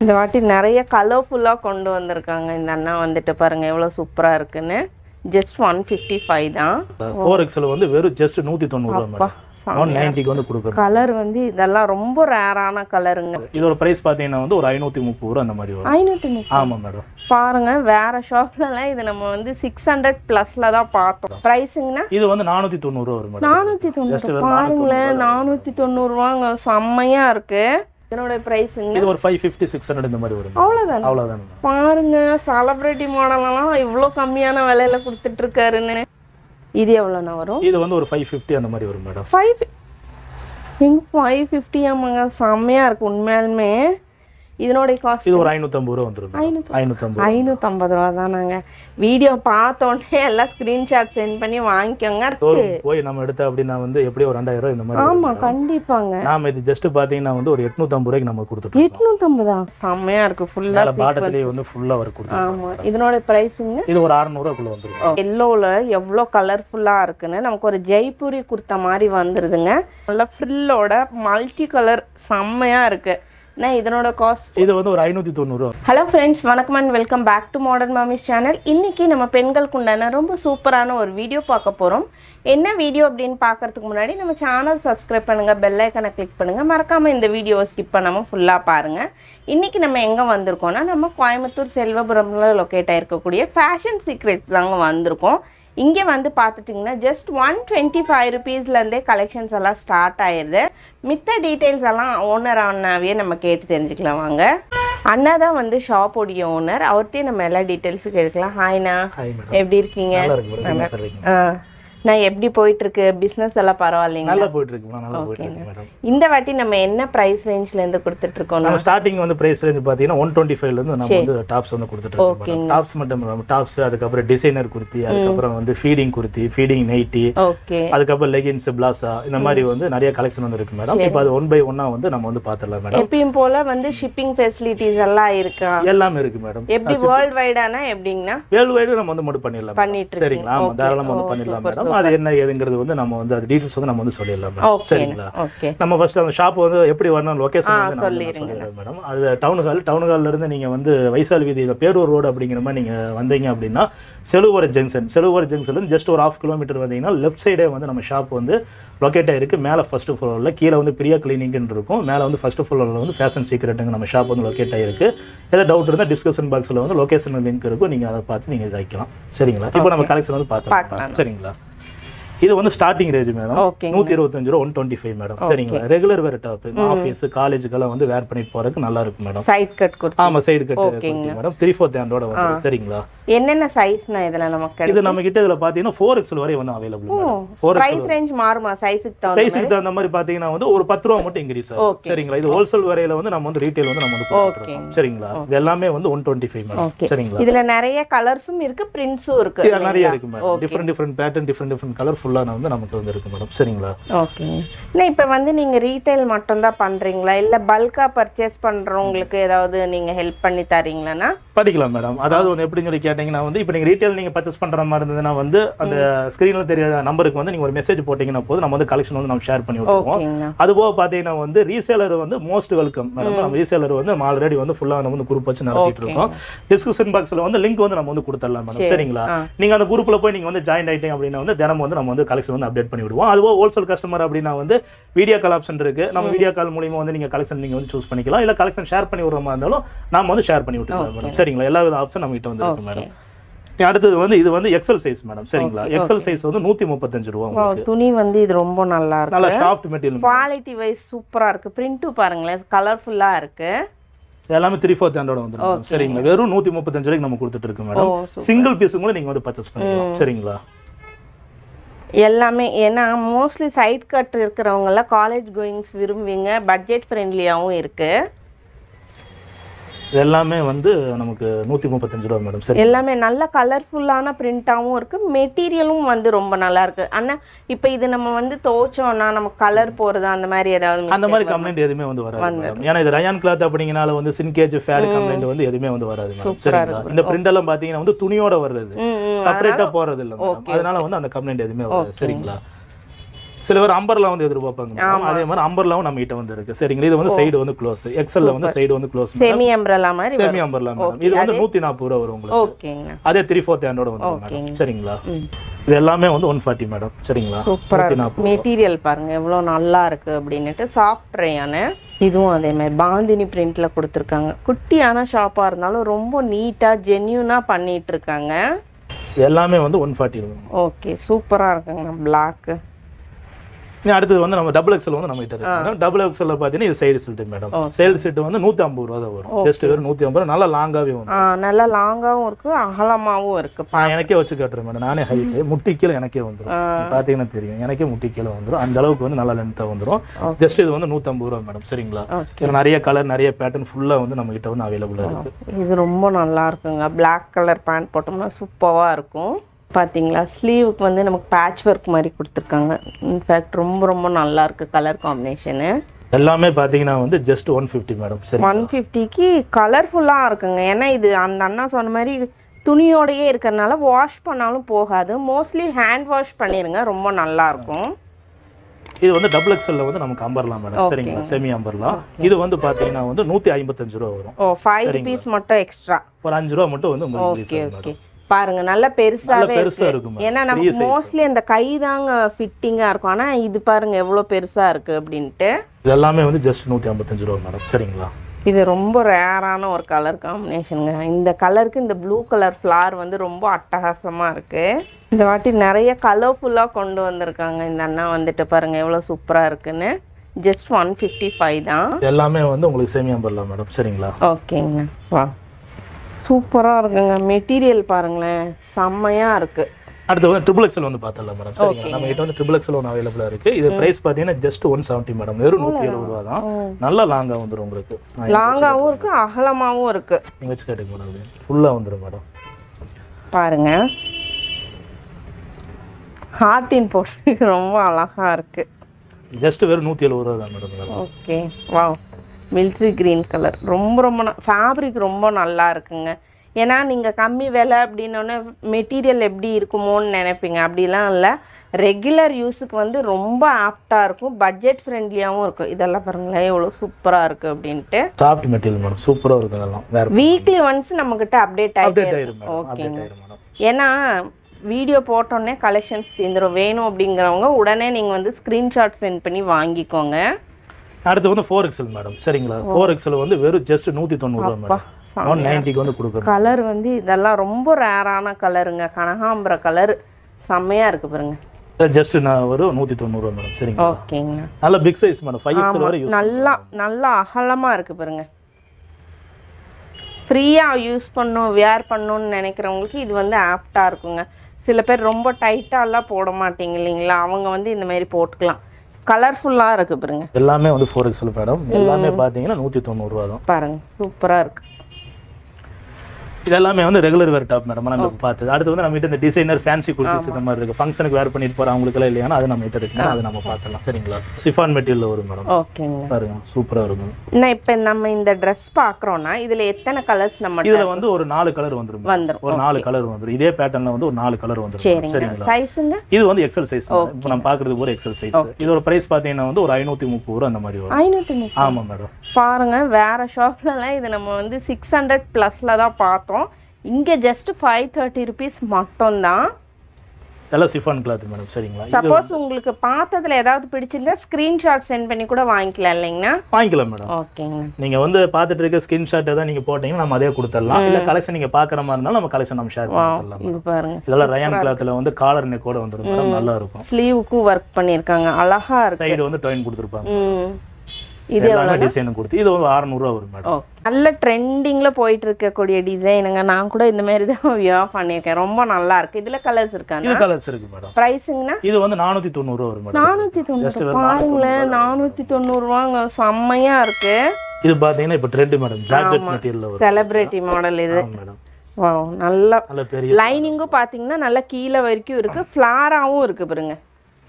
இந்த வாட்டி நிறைய கலர்ஃபுல்லாக கொண்டு வந்திருக்காங்க இந்த அண்ணா வந்துட்டு பாருங்க எவ்வளோ சூப்பராக இருக்குன்னு ஜஸ்ட் ஒன் ஃபிஃப்டி ஃபைவ் தான் ஃபோர் எக்ஸல் வந்து வெறும் ஜஸ்ட் நூற்றி தொண்ணூறுரூவா மேடம் ஒன் நைன்ட்டிக்கு வந்து கொடுக்குறோம் கலர் வந்து இதெல்லாம் ரொம்ப ரேரான கலருங்க இதோட ப்ரைஸ் பார்த்தீங்கன்னா வந்து ஒரு ஐநூற்றி முப்பது ரூபா அந்த மாதிரி வரும் ஐநூற்றி முப்பது ஆமாம் மேடம் பாருங்க வேற ஷாப்லலாம் இது நம்ம வந்து சிக்ஸ் ஹண்ட்ரட் ப்ளஸ்ல தான் பார்த்தோம் ப்ரைஸுங்கண்ணா இது வந்து நானூற்றி தொண்ணூறுரூவா வரும் மேடம் நானூற்றி தொண்ணூறு பாருங்களேன் நானூற்றி தொண்ணூறுவாங்க செம்மையா இருக்கு இதனோட ப்ரைஸுங்க இது ஒரு ஃபைவ் ஃபிஃப்டி சிக்ஸ் ஹண்ட்ரட் இந்த மாதிரி வரும் அவ்வளோதான் அவ்வளோதான் பாருங்க செலிப்ரிட்டி மாடலெல்லாம் இவ்வளோ கம்மியான விலையில கொடுத்துட்டு இருக்காருன்னு இது எவ்வளோண்ணா வரும் இது வந்து ஒரு ஃபைவ் ஃபிஃப்டி அந்த மாதிரி வரும் மேடம் ஃபைவ் எங்க ஃபைவ் ஃபிஃப்டி ஆமாங்க செம்மையா இருக்கு உண்மையாலுமே இதனுடைய காஸ்ட் இது ஒரு ஐநூற்றம்பது ரூபா வந்துடும் மேடம் ஐநூற்றம்பது ஐநூற்றம்பது ரூபா தானாங்க வீடியோ பார்த்தோன்னே எல்லாம் ஸ்க்ரீன்ஷாட் சென்ட் பண்ணி வாங்கிக்கோங்க போய் நம்ம எடுத்த அப்படின்னா வந்து எப்படியும் ஒரு ரெண்டாயிரம் ரூபாய் இந்த மாதிரி வரும். ஆமா கண்டிப்பாங்க நாம இது ஜஸ்ட் பார்த்தீங்கன்னா வந்து ஒரு எட்நூற்றம்பது ரூபாய்க்கு நம்ம கொடுத்துட்டோம் எட்நூற்றம்பதா செம்மையா இருக்கு ஃபுல்லா மேலே பாட்டத்துலேயே வந்து ஃபுல்லாக வர கொடுத்துருக்கோம் ஆமா இதனோட ப்ரைஸுங்க இது ஒரு அறநூறுவாக்குள்ள வந்துடும் எல்லோவில் எவ்வளோ கலர்ஃபுல்லாக இருக்குன்னு நமக்கு ஒரு ஜெய்ப்பூரி குர்த்தா மாதிரி வந்துடுதுங்க நல்லா ஃப்ரில்லோட மல்டி கலர் செம்மையாக இருக்கு ஏன்னா இதனோட காஸ்ட் இது வந்து ஒரு ஐநூற்றி தொண்ணூறுவா ஹலோ ஃப்ரெண்ட்ஸ் வணக்கம் and welcome back to modern mommies channel இன்னைக்கு நம்ம பெண்களுக்கு உண்டான ரொம்ப சூப்பரான ஒரு வீடியோ பார்க்க போகிறோம் என்ன வீடியோ அப்படின்னு பார்க்கறதுக்கு முன்னாடி நம்ம சேனல் சப்ஸ்கிரைப் பண்ணுங்கள் பெல் ஐக்கனை கிளிக் பண்ணுங்கள் மறக்காமல் இந்த வீடியோவை ஸ்கிப் பண்ணாமல் ஃபுல்லாக பாருங்கள் இன்றைக்கி நம்ம எங்கே வந்திருக்கோம்னா நம்ம கோயம்புத்தூர் செல்வபுரமில் லொக்கேட் ஆகிருக்கக்கூடிய ஃபேஷன் சீக்ரெட் தாங்க வந்திருக்கோம் இங்கே வந்து பார்த்துட்டிங்கன்னா ஜஸ்ட் ஒன் டுவெண்ட்டி ஃபைவ் ருபீஸ்லேருந்தே கலெக்ஷன்ஸ் எல்லாம் ஸ்டார்ட் ஆயிடுது மித்த டீட்டெயில்ஸ் எல்லாம் ஓனர் அண்ணாவே நம்ம கேட்டு தெரிஞ்சுக்கலாம் வாங்க அண்ணா தான் வந்து ஷாப்போடைய ஓனர் அவர்கிட்டயே நம்ம எல்லா டீட்டெயில்ஸும் கேட்கலாம் ஹாய்ண்ணா ஹாய் மேடம் எப்படி இருக்கீங்க நல்லா இருக்கு மேடம் என்ன பண்ணுறீங்க ஆ நான் எப்படி போயிட்டு இருக்கு பிஸ்னஸ் எல்லாம் பரவாயில்லைங்க நல்லா போயிட்டு இருக்கு மேடம் நல்லா போயிட்டு இருக்கு மேடம் இந்த வாட்டி நம்ம என்ன ப்ரைஸ் ரேஞ்ச்லேருந்து கொடுத்துட்டு இருக்கோம் நம்ம ஸ்டார்டிங் வந்து பிரைஸ் ரேஞ்ச் பார்த்தீங்கன்னா ஒன் டுவெண்ட்டி ஃபைவ்லேருந்து நம்ம வந்து டாப்ஸ் வந்து கொடுத்துட்டு இருக்கோம் மேடம் டாப்ஸ் மட்டும் இல்லாமல் டாப்ஸ் அதுக்கப்புறம் டிசைனர் குர்த்தி அதுக்கப்புறம் வந்து feeding kurti feeding nighty okay அதுக்கப்புறம் லெகின்ஸ் பிளாசா இந்த மாதிரி வந்து நிறைய கலெக்ஷன் வந்து இருக்கு மேடம் இப்போ அது ஒன் பை ஒன்னா வந்து நம்ம வந்து பார்த்துடலாம் மேடம் எப்பயும் போல வந்து ஷிப்பிங் ஃபெசிலிட்டிஸ் எல்லாம் இருக்கா எல்லாமே இருக்கு மேடம் எப்படி வேர்ல்ட் வைடானா எப்படிங்கண்ணா வேர்ல்டு வைடு நம்ம வந்து மட்டும் பண்ணிடலாம் madam. பண்ணிட்டு சரிங்களா ஆமா தாராளமா வந்து பண்ணிடலாம் மேடம் அது என்ன ஏதுங்கிறது வந்து நம்ம வந்து அது டீடைல்ஸ் வந்து நம்ம வந்து சொல்லிடலாம் மேடம் ஓகே சரிங்களா ஓகே நம்ம ஃபர்ஸ்ட் அந்த ஷாப் வந்து எப்படி வரணும் லொகேஷன் வந்து நான் வந்து சொல்லிடுறேன் மேடம் அது டவுன் ஹால் டவுன் ஹால்ல இருந்து நீங்க வந்து வைசால் வீதியில் பேரூர் ரோடு அப்படிங்கிற மாதிரி நீங்க வந்தீங்க அப்படின்னா செலுவரம் ஜங்ஷன் செலுவரம் ஜங்ஷன்ல ஜஸ்ட் ஒரு ஆஃப் கிலோமீட்டர் வந்தீங்கன்னா லெஃப்ட் சைடே வந்து நம்ம ஷாப் வந்து லொக்கேட் ஆயிருக்கு மேலே ஃபர்ஸ்ட் ஃப்ளோரில் கீழே வந்து பிரியா கிளினிக்னு இருக்கும் மேலே வந்து ஃபர்ஸ்ட் ஃப்ளோரில் வந்து ஃபேஷன் சீக்ரெட்டுங்க நம்ம ஷாப் வந்து லொக்கேட் ஆயிருக்கு ஏதாவது டவுட் இருந்தால் டிஸ்கஷன் பாக்ஸில் வந்து லொகேஷன் லிங்க் இருக்கும் நீங்கள் அதை பார்த்து நீங்கள் வைக்கலாம் சரிங்களா இப்போ நம்ம கலெக்ஷன் வந்து பார்த்துக்கலாம் சரிங்களா இது வந்து ஸ்டார்டிங் ரேஞ்ச் மேடம் ஓகே நூற்றி இருபத்தஞ்சு ரூபா ஒன் டுவெண்ட்டி ஃபைவ் மேடம் சரிங்களா ரெகுலர் வேர் டாப் ஆஃபீஸ் காலேஜுக்கெல்லாம் வந்து வேர் பண்ணிட்டு போறதுக்கு நல்லா இருக்கும் மேடம் சைட் கட் கொடுத்து ஆமா side cut madam three fourth ஹேண்டோட வந்து சரிங்களா என்னென்ன சைஸ்னா இதுல நமக்கு இது நம்ம கிட்ட இதுல பாத்தீங்கன்னா ஃபோர் எக்ஸல் வரை வந்து available madam four price range மாறுமா சைஸுக்கு தகுந்த சைஸுக்கு தகுந்த மாதிரி பாத்தீங்கன்னா வந்து ஒரு பத்து ரூபா மட்டும் இன்க்ரீஸ் ஆகும் சரிங்களா இது ஹோல்சேல் வரையில வந்து நம்ம வந்து ரீட்டைல் வந்து நம்ம வந்து கொடுத்துருக்கோம் சரிங்களா இது எல்லாமே வந்து ஒன் டுவெண்ட்டி ஃபைவ் மேடம் சரிங்களா இதுல நிறைய கலர்ஸும் இருக்கு பிரிண்ட்ஸும் இருக்கு இது நிறைய இருக்கு madam different different pattern different different colour ஃபுல்லாக வந்து நமக்கு வந்து இருக்கு மேடம் சரிங்களா ஓகே இல்லை இப்போ வந்து நீங்க ரீட்டைல் மட்டும் தான் பண்றீங்களா இல்ல பல்கா பர்ச்சேஸ் பண்றவங்களுக்கு ஏதாவது நீங்க ஹெல்ப் பண்ணி தரீங்களாண்ணா படிக்கலாம் மேடம் அதாவது வந்து எப்படின்னு சொல்லி கேட்டிங்கன்னா வந்து இப்போ நீங்கள் ரீட்டைல் நீங்கள் பர்ச்சேஸ் பண்ணுற மாதிரி இருந்ததுன்னா வந்து அந்த ஸ்க்ரீனில் தெரிய நம்பருக்கு வந்து நீங்கள் ஒரு மெசேஜ் போட்டிங்கன்னா போதும் நம்ம வந்து கலெக்ஷன் வந்து நம்ம ஷேர் பண்ணி விட்டுருவோம் ஓகேங்கண்ணா அது போக பார்த்தீங்கன்னா வந்து ரீசேலர் வந்து மோஸ்ட் வெல்கம் மேடம் நம்ம ரீசேலர் வந்து நம்ம ஆல்ரெடி வந்து ஃபுல்லாக நம்ம வந்து குரூப் வச்சு நடத்திட்டு இருக்கோம் டிஸ்கிரிப்ஷன் பாக்ஸில் வந்து லிங்க் வந்து நம்ம வந்து கொடுத்துடலாம் மேடம் சரிங்களா நீங்கள் அந்த குரூப்பில் போய் நீங்கள் வந்து ஜாயின் ஆயிட்டீங்க அப்படின்னா வந்து தினமும் வந்து நம்ம வந்து கலெக்ஷன் வந்து அப்டேட் பண்ணி விடுவோம் அதுபோக ஹோல்சேல் கஸ்டமர் அப்படின்னா வந்து வீடியோ கால் ஆப்ஷன் இருக்கு நம்ம வீடியோ கால் மூலியமா வந்து நீங்கள் கலெக்ஷன் நீங்கள் வந்து சூஸ் பண்ணிக்கலாம் இல்லை கலெக்ஷன் ஷேர் பண்ணி விடுற மாதிரி இருந்தாலும் நாம வந்து ஷேர் பண்ணி விட்டுக்கலாம் மேடம் சரிங்களா எல்லா வித ஆப்ஷன் நம்ம கிட்ட வந்து இருக்கு மேடம் அடுத்தது வந்து இது வந்து எக்ஸல் சைஸ் மேடம் சரிங்களா எக்ஸல் சைஸ் வந்து நூற்றி முப்பத்தஞ்சு ரூபா ஓ, உங்களுக்கு துணி வந்து இது ரொம்ப நல்லா இருக்கு நல்லா சாஃப்ட் மெட்டீரியல் குவாலிட்டி வைஸ் சூப்பரா இருக்கு பிரிண்ட்டும் பாருங்களேன் கலர்ஃபுல்லா இருக்கு எல்லாமே த்ரீ ஃபோர்த் ஹண்ட்ரட் வந்துடும் சரிங்களா வெறும் நூற்றி முப்பத்தஞ்சு ரூபாய்க்கு நம்ம கொடுத்துட்டு இருக்கோம் மேடம் சிங்கிள் பீஸும் கூட நீங்கள் வந்து பர்ச்சேஸ் பண்ணிக்கலாம் சரிங்களா எல்லாமே ஏன்னா மோஸ்ட்லி சைட் கட் இருக்கிறவங்கெல்லாம் காலேஜ் கோயிங்ஸ் விரும்புவீங்க பட்ஜெட் ஃப்ரெண்ட்லியாகவும் இருக்கு இது எல்லாமே வந்து நமக்கு நூற்றி முப்பத்தஞ்சு ரூபா மேடம் சரி எல்லாமே நல்ல கலர்ஃபுல்லான பிரிண்ட்டாகவும் இருக்கு மெட்டீரியலும் வந்து ரொம்ப நல்லா இருக்கு ஆனால் இப்போ இது நம்ம வந்து துவைச்சோம்னா நமக்கு கலர் போகிறது அந்த மாதிரி ஏதாவது அந்த மாதிரி கம்ப்ளைண்ட் எதுவுமே வந்து வராது மேடம் ஏன்னா இது ரயான் கிளாத் அப்படிங்கனால வந்து சின்கேஜ் ஃபேட் கம்ப்ளைண்ட் வந்து எதுவுமே வந்து வராது மேடம் சரிங்களா இந்த பிரிண்ட் எல்லாம் பார்த்தீங்கன்னா வந்து துணியோட வர்றது செப்பரேட்டாக போறது இல்லை மேடம் அதனால வந்து அந்த கம்ப்ளைண்ட் எதுவுமே வராது சரிங்களா சில பேர் அம்பர்லா வந்து எதிர்பார்ப்பாங்க madam. அதே மாதிரி அம்பர்லாவும் நம்ம கிட்ட வந்து இருக்கு சரிங்களா இது வந்து சைடு வந்து க்ளோஸ் எக்ஸல்ல வந்து சைடு வந்து க்ளோஸ் செமி அம்ப்ரல்லா மாதிரி செமி அம்பர்லா மேடம் இது வந்து நூத்தி நாற்பது ரூபா வரும் உங்களுக்கு ஓகேங்க அதே த்ரீ ஃபோர்த் ஹேண்டோட வந்துடும் மேடம் சரிங்களா இது எல்லாமே வந்து ஒன் ஃபார்ட்டி மேடம் சரிங்களா சூப்பரா நூத்தி இருக்கு மெட்டீரியல் பாருங்க எவ்வளோ நல்லா இருக்கு அப்படின்னுட்டு சாஃப்ட் ரேயான இதுவும் அதே மாதிரி பாந்தினி பிரிண்ட்ல கொடுத்துருக்காங்க குட்டியான ஷாப்பா இருந்தாலும் ரொம்ப நீட்டா ஜென்யூனா பண்ணிட்டு இருக்காங்க இது எல்லாமே வந்து ஒன் ஃபார்ட்டி இருக்கும் ஓகே சூப்பரா இருக்குங்க பிளாக் இனி அடுத்தது வந்து நம்ம டபுள் எக்ஸல் வந்து நம்ம கிட்ட இருக்கு மேடம் டபுள் எக்ஸல்ல பார்த்தீங்கன்னா இது side set madam side set வந்து நூற்றி ஐம்பது ரூபா தான் வரும் ஜஸ்ட் வெறும் நூற்றி ஐம்பது ரூபா நல்லா லாங்காகவே வரும் நல்லா லாங்காவும் இருக்கு அகலமாவும் இருக்கு நான் எனக்கே வச்சு காட்டுறேன் மேடம் நானே ஹைட்டு முட்டி கீழே எனக்கே வந்துடும் பார்த்தீங்கன்னா தெரியும் எனக்கே முட்டி கீழே வந்துடும் அந்த அளவுக்கு வந்து நல்லா லென்த்தாக வந்துடும் ஜஸ்ட் இது வந்து நூற்றம்பது ரூபா மேடம் சரிங்களா இதுல நிறைய கலர் நிறைய பேட்டர்ன் ஃபுல்லாக வந்து நம்ம கிட்ட வந்து அவைலபிளாக இருக்கு இது ரொம்ப நல்லா இருக்குங்க Black கலர் பேண்ட் போட்டோம்னா சூப்பராக இருக்கும் பார்த்தீங்களா ஸ்லீவுக்கு வந்து நமக்கு பேட்ச் ஒர்க் மாதிரி கொடுத்துருக்காங்க இன்ஃபேக்ட் ரொம்ப ரொம்ப நல்லா இருக்கு கலர் காம்பினேஷனு எல்லாமே பார்த்தீங்கன்னா வந்து ஜஸ்ட் ஒன் ஃபிஃப்டி மேடம் சரி ஒன் ஃபிஃப்டிக்கு கலர்ஃபுல்லாக இருக்குங்க ஏன்னா இது அந்த அண்ணா சொன்ன மாதிரி துணியோடையே இருக்கிறனால வாஷ் பண்ணாலும் போகாது மோஸ்ட்லி ஹேண்ட் வாஷ் பண்ணிடுங்க ரொம்ப நல்லா இருக்கும் இது வந்து டபுள் எக்ஸல்ல வந்து நமக்கு அம்பர்லாம் மேடம் சரிங்களா செமி அம்பர்லாம் இது வந்து பார்த்தீங்கன்னா வந்து நூற்றி ஐம்பத்தஞ்சு ரூபா வரும் ஓ ஃபைவ் ருபீஸ் மட்டும் எக்ஸ்ட்ரா ஒரு அஞ்சு ரூபா மட்டும் வந்து உங்களுக்கு release ஓகே ஆகும் ஓகே பாருங்க நல்ல பெருசாவே பெருசா இருக்கு இருக்கும் ஏன்னா நமக்கு மோஸ்ட்லி அந்த கை தாங்க ஃபிட்டிங்கா இருக்கும் ஆனா இது பாருங்க எவ்வளவு பெருசா இருக்கு அப்படின்ட்டு இது எல்லாமே வந்து ஜஸ்ட் நூற்றி ஐம்பத்தஞ்சு ரூபா மேடம் சரிங்களா இது ரொம்ப ரேரான ஒரு கலர் காம்பினேஷனுங்க இந்த கலருக்கு இந்த ப்ளூ கலர் ஃப்ளார் வந்து ரொம்ப அட்டகாசமா இருக்கு இந்த வாட்டி நிறைய கலர்ஃபுல்லாக கொண்டு வந்திருக்காங்க இந்த அண்ணா வந்துட்டு பாருங்க எவ்வளோ சூப்பராக இருக்குன்னு ஜஸ்ட் ஒன் ஃபிஃப்டி ஃபைவ் தான் இது எல்லாமே வந்து உங்களுக்கு செமி அம்பர்லாம் மேடம் சரிங்களா ஓகேங்க வா சூப்பராக இருக்குங்க மெட்டீரியல் பாருங்களேன் செம்மையாக இருக்குது அடுத்து வந்து ட்ரிபிள் எக்ஸல் வந்து பார்த்தலாம் மேடம் சரிங்களா நம்ம கிட்ட வந்து ட்ரிபிள் எக்ஸல் ஒன்று அவைலபிளாக இருக்கு இது பிரைஸ் பார்த்தீங்கன்னா ஜஸ்ட் ஒன் செவன்ட்டி மேடம் வெறும் நூற்றி எழுபது ரூபா தான் நல்லா லாங்காக வந்துடும் உங்களுக்கு நான் இங்க லாங்காவும் இருக்கு அகலமாவும் இருக்கு நீங்க வச்சு கேட்டுங்க மேடம் ஃபுல்லாக வந்துடும் மேடம் பாருங்க ஹார்டின் போட்டு ரொம்ப அழகா இருக்கு ஜஸ்ட் வெறும் நூற்றி எழுபது ரூபா தான் மேடம் இதெல்லாம். Okay wow military green colour ரொம்ப ரொம்ப ஃபேப்ரிக் ரொம்ப நல்லா இருக்குங்க ஏன்னா நீங்கள் கம்மி விலை அப்படின்னோடனே மெட்டீரியல் எப்படி இருக்குமோன்னு நினைப்பீங்க அப்படிலாம் இல்லை ரெகுலர் யூஸுக்கு வந்து ரொம்ப ஆப்டாக இருக்கும் பட்ஜெட் ஃப்ரெண்ட்லியாகவும் இருக்கும் இதெல்லாம் பாருங்களேன் எவ்வளோ சூப்பராக இருக்குது அப்படின்ட்டு சாஃப்ட் மெட்டீரியல் மேடம் சூப்பராக இருக்கும் இதெல்லாம் வேற வீக்லி ஒன்ஸ் நம்மக்கிட்ட அப்டேட் ஆகிட்டே அப்டேட் ஆயிரும் மேடம் அப்டேட் ஓகேங்க ஆயிரும் மேடம் ஏன்னா வீடியோ போட்டோன்னே கலெக்ஷன்ஸ் தீந்துரும் வேணும் அப்படிங்கிறவங்க உடனே நீங்கள் வந்து ஸ்க்ரீன்ஷாட் சென்ட் பண்ணி வாங்கிக்கோங்க அடுத்து வந்து ஃபோர் எக்ஸல் மேடம் சரிங்களா ஃபோர் எக்ஸல் வந்து வெறும் ஜஸ்ட் நூற்றி தொண்ணூறுரூவா மேடம் ஒன் நைன்ட்டிக்கு வந்து கொடுக்குறோம் கலர் வந்து இதெல்லாம் ரொம்ப ரேரான கலருங்க கனகாம்பர கலர் செம்மையாக இருக்கு பாருங்க ஜஸ்ட் நான் வரும் நூற்றி தொண்ணூறுரூவா மேடம் சரிங்களா ஓகேங்கண்ணா நல்ல big size madam five XL வரை யூஸ் நல்லா நல்லா அகலமாக இருக்கு பாருங்க ஃப்ரீயாக யூஸ் பண்ணும் வேர் பண்ணணும்னு நினைக்கிறவங்களுக்கு இது வந்து ஆப்டாக இருக்குங்க சில பேர் ரொம்ப டைட்டாலாம் போட மாட்டீங்க இல்லைங்களா அவங்க வந்து இந்த மாதிரி போட்டுக்கலாம் கலர்ஃபுல்லாக இருக்கு பாருங்க எல்லாமே வந்து ஃபோர் எக்ஸல் மேடம் எல்லாமே பார்த்தீங்கன்னா நூற்றி தொண்ணூறுரூவா தான் பாருங்க சூப்பராக இருக்கு இது எல்லாமே வந்து ரெகுலர் வேர் டாப் மேடம் நம்ம இப்போ பார்த்தது அடுத்து வந்து நம்ம கிட்ட இந்த டிசைனர் ஃபேன்சி குர்த்திஸ் இந்த மாதிரி இருக்கு ஃபங்க்ஷனுக்கு வேர் பண்ணிட்டு போற அவங்களுக்குலாம் இல்லையானா அது நம்ம கிட்ட இருக்கு அது நம்ம பார்த்துலாம் சரிங்களா சிஃபான் மெட்டீரியல் வரும் மேடம் ஓகேங்க பாருங்க சூப்பராக இருக்கும் நான் இப்போ நம்ம இந்த ட்ரெஸ் பார்க்குறோன்னா இதில் எத்தனை கலர்ஸ் நம்ம இதுல வந்து ஒரு நாலு கலர் வந்துரும் madam. வந்துரும் ஒரு நாலு கலர் வந்துரும் இதே பேட்டர்ன்ல வந்து ஒரு நாலு கலர் வந்துரும் சரிங்க சரிங்களா சைஸுங்க இது வந்து எக்ஸல் சைஸ் இப்போ நம்ம பார்க்குறது ஒரு எக்ஸல் சைஸ் இதோட பிரைஸ் பார்த்தீங்கன்னா வந்து ஒரு ஐநூற்றி முப்பது ரூபா அந்த மாதிரி வரும் ஐநூற்றி முப்பது ஆமாம் மேடம் பாருங்க வேற ஷாப்லலாம் இது நம்ம வந்து சிக்ஸ் ஹண்ட்ரட் ப்ளஸில் தான் பார்த்தோம் இங்கே ஜஸ்ட் ஃபைவ் தேர்ட்டி ருபீஸ் மட்டும்தான் எல்லாம் சிஃபான் கிளாத் மேடம் சரிங்களா சப்போஸ் உங்களுக்கு பார்த்ததுல ஏதாவது பிடிச்சிருந்தா ஸ்க்ரீன்ஷாட் சென்ட் பண்ணி கூட வாங்கிக்கலாம் இல்லைங்கண்ணா வாங்கிக்கலாம் மேடம் ஓகேங்க நீங்க வந்து பார்த்துட்டு இருக்க ஸ்கிரீன்ஷாட் ஏதாவது நீங்க போட்டீங்கன்னா நம்ம அதே கொடுத்துடலாம் இல்ல கலெக்ஷன் நீங்க பார்க்குற மாதிரி இருந்தாலும் நம்ம கலெக்ஷன் நம்ம ஷேர் பண்ணிடலாம் இது பாருங்க இதெல்லாம் ரயான் கிளாத்ல வந்து காலர் நெக்கோட வந்துடும் மேடம் நல்லா இருக்கும் ஸ்லீவுக்கும் ஒர்க் பண்ணியிருக்காங்க அழகா இருக்கு சைடு வந்து டொயின் கொடுத்துருப்பாங்க ம் இது எல்லாமே டிசைன் கொடுத்து இது வந்து 600 ரூபா வரும் மேடம் ஓ நல்ல ட்ரெண்டிங்கில் போயிட்டு இருக்கக்கூடிய டிசைனுங்க நான் கூட இந்த மாதிரி தான் வியா பண்ணியிருக்கேன் ரொம்ப நல்லா இருக்கு இதில் கலர்ஸ் இருக்காங்க இது கலர்ஸ் இருக்கு மேடம் ப்ரைஸுங்கண்ணா இது வந்து நானூத்தி தொண்ணூறு வரும் மேடம் நானூற்றி தொண்ணூறு பாருங்களேன் நானூற்றி தொண்ணூறுவாங்க செம்மையா இருக்கு இது பாத்தீங்கன்னா இப்போ ட்ரெண்ட் மேடம் ஜார்ஜெட் மெட்டீரியல் வரும் செலிப்ரிட்டி மாடல் இது ஆமா மேடம் வா நல்லா நல்ல பெரிய லைனிங்கும் பார்த்தீங்கன்னா நல்லா கீழே வரைக்கும் இருக்கு ஃப்ளாராகவும் இருக்கு பாருங்க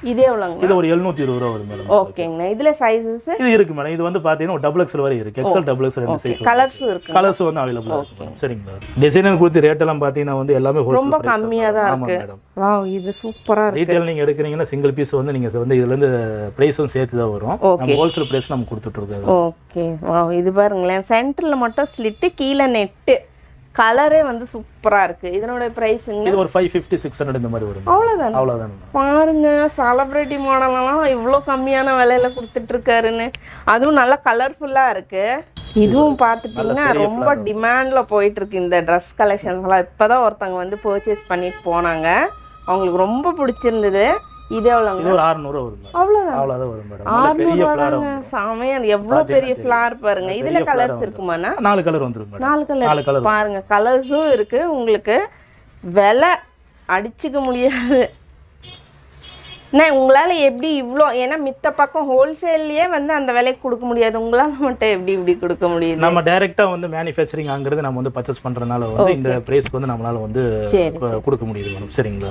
இது எவ்வளோங்க இது ஒரு எழுநூத்தி இருபது ரூபா வரும் மேடம் ஓகேங்கண்ணா இதில் சைஸஸ் இது இருக்கு மேடம் இது வந்து பார்த்தீங்கன்னா ஒரு டபுள் எக்ஸல் வரை இருக்கு எக்ஸல் டபுள் எக்ஸல் ரெண்டு சைஸ் கலர்ஸும் இருக்கு கலர்ஸ் வந்து அவைலபிளாக இருக்கு மேடம் சரிங்களா டிசைனர் கொடுத்து ரேட் எல்லாம் பார்த்தீங்கன்னா வந்து எல்லாமே ரொம்ப ஹோல்சேல் கம்மியாக தான் ஆமாம் இருக்கு மேடம் வாவ் இது சூப்பராக இருக்கு ரீட்டைல் நீங்கள் எடுக்கிறீங்கன்னா சிங்கிள் பீஸ் வந்து நீங்கள் வந்து இதுலேருந்து ப்ரைஸும் சேர்த்து தான் வரும் நம்ம ஹோல்சேல் ப்ரைஸ் நம்ம கொடுத்துட்ருக்கோம் ஓகே வாவ் இது பாருங்களேன் சென்டரில் மட்டும் ஸ்லிட்டு கீழே நெட்டு கலரே வந்து சூப்பராக இருக்கு இதனோட ப்ரைஸுங்க இது ஒரு ஃபைவ் ஃபிஃப்டி சிக்ஸ் ஹண்ட்ரட் இந்த மாதிரி வரும் அவ்வளோதானே அவ்வளோதான் மேடம் பாருங்க செலப்ரிட்டி மாடலெல்லாம் இவ்வளோ கம்மியான விலையில கொடுத்துட்டு இருக்காருன்னு அதுவும் நல்லா கலர்ஃபுல்லாக இருக்கு இதுவும் பார்த்துட்டிங்கன்னா ரொம்ப டிமாண்டில் போயிட்டு இருக்கு இந்த ட்ரெஸ் கலெக்ஷன்ஸ்லாம் இப்போ தான் ஒருத்தவங்க வந்து பர்ச்சேஸ் பண்ணிட்டு போனாங்க அவங்களுக்கு ரொம்ப பிடிச்சிருந்தது இது எவ்வளோங்க இது ஒரு அறுநூறுவா வரும் மேடம் அவ்வளோதான் அவ்வளோதான் வரும் மேடம் நல்ல பெரிய ஃப்ளார் செமையா எவ்வளோ பெரிய ஃப்ளார் பாருங்க இதுல கலர்ஸ் இருக்குமாண்ணா நாலு கலர் வந்துரும் மேடம் நாலு நாலு கலர் colour. பாருங்க கலர்ஸும் இருக்கு உங்களுக்கு விலை அடிச்சுக்க முடியாது அண்ணா உங்களால் எப்படி இவ்வளோ ஏன்னா மித்த பக்கம் ஹோல்சேல்லையே வந்து அந்த விலைக்கு கொடுக்க முடியாது உங்களால் மட்டும் எப்படி இப்படி கொடுக்க முடியுது நம்ம டைரெக்டாக வந்து மேனுஃபேக்சரிங் அங்கிறது நம்ம வந்து பர்ச்சேஸ் பண்ணுறதுனால வந்து இந்த ப்ரைஸ்க்கு வந்து நம்மளால வந்து சரி, கு- கொடுக்க முடியுது மேடம் சரிங்களா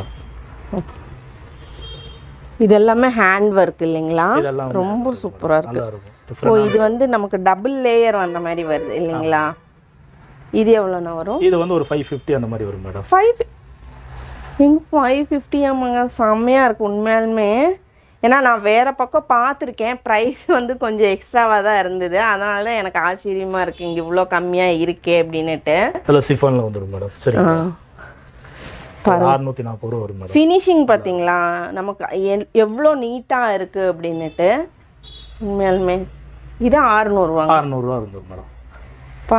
இது எல்லாமே ஹேண்ட் ஒர்க் இல்லைங்களா இதெல்லாம் வந்து ரொம்ப சூப்பராக இருக்கு நல்லா இருக்கும் ஓ டிஃப்ரெண்ட் இது வந்து நமக்கு டபுள் லேயர் வந்த மாதிரி வருது இல்லைங்களா இது எவ்வளோண்ணா வரும் இது வந்து ஒரு ஃபைவ் ஃபிஃப்டி அந்த மாதிரி வரும் மேடம் ஃபைவ் எங்க ஃபைவ் ஃபிஃப்டி ஆமாங்க செம்மையாக இருக்குது உண்மையாலுமே ஏன்னா நான் வேறு பக்கம் பார்த்துருக்கேன் ப்ரைஸ் வந்து கொஞ்சம் எக்ஸ்ட்ராவாக தான் இருந்தது அதனால தான் எனக்கு ஆச்சரியமாக இருக்குது இங்கே இவ்வளோ கம்மியாக இருக்கே அப்படின்னுட்டு இதில் சிஃபானில் வந்துடும் மேடம் சரிங்களா அறுநூத்தி நாற்பது ரூபா வரும் மேடம் ஃபினிஷிங் பார்த்தீங்களா நமக்கு எல்- எவ்வளோ நீட்டாக இருக்குது அப்படின்னுட்டு உண்மையாலுமே இது ஆறுநூறுவாங்க அறுநூறுவா வந்துடும் மேடம் பா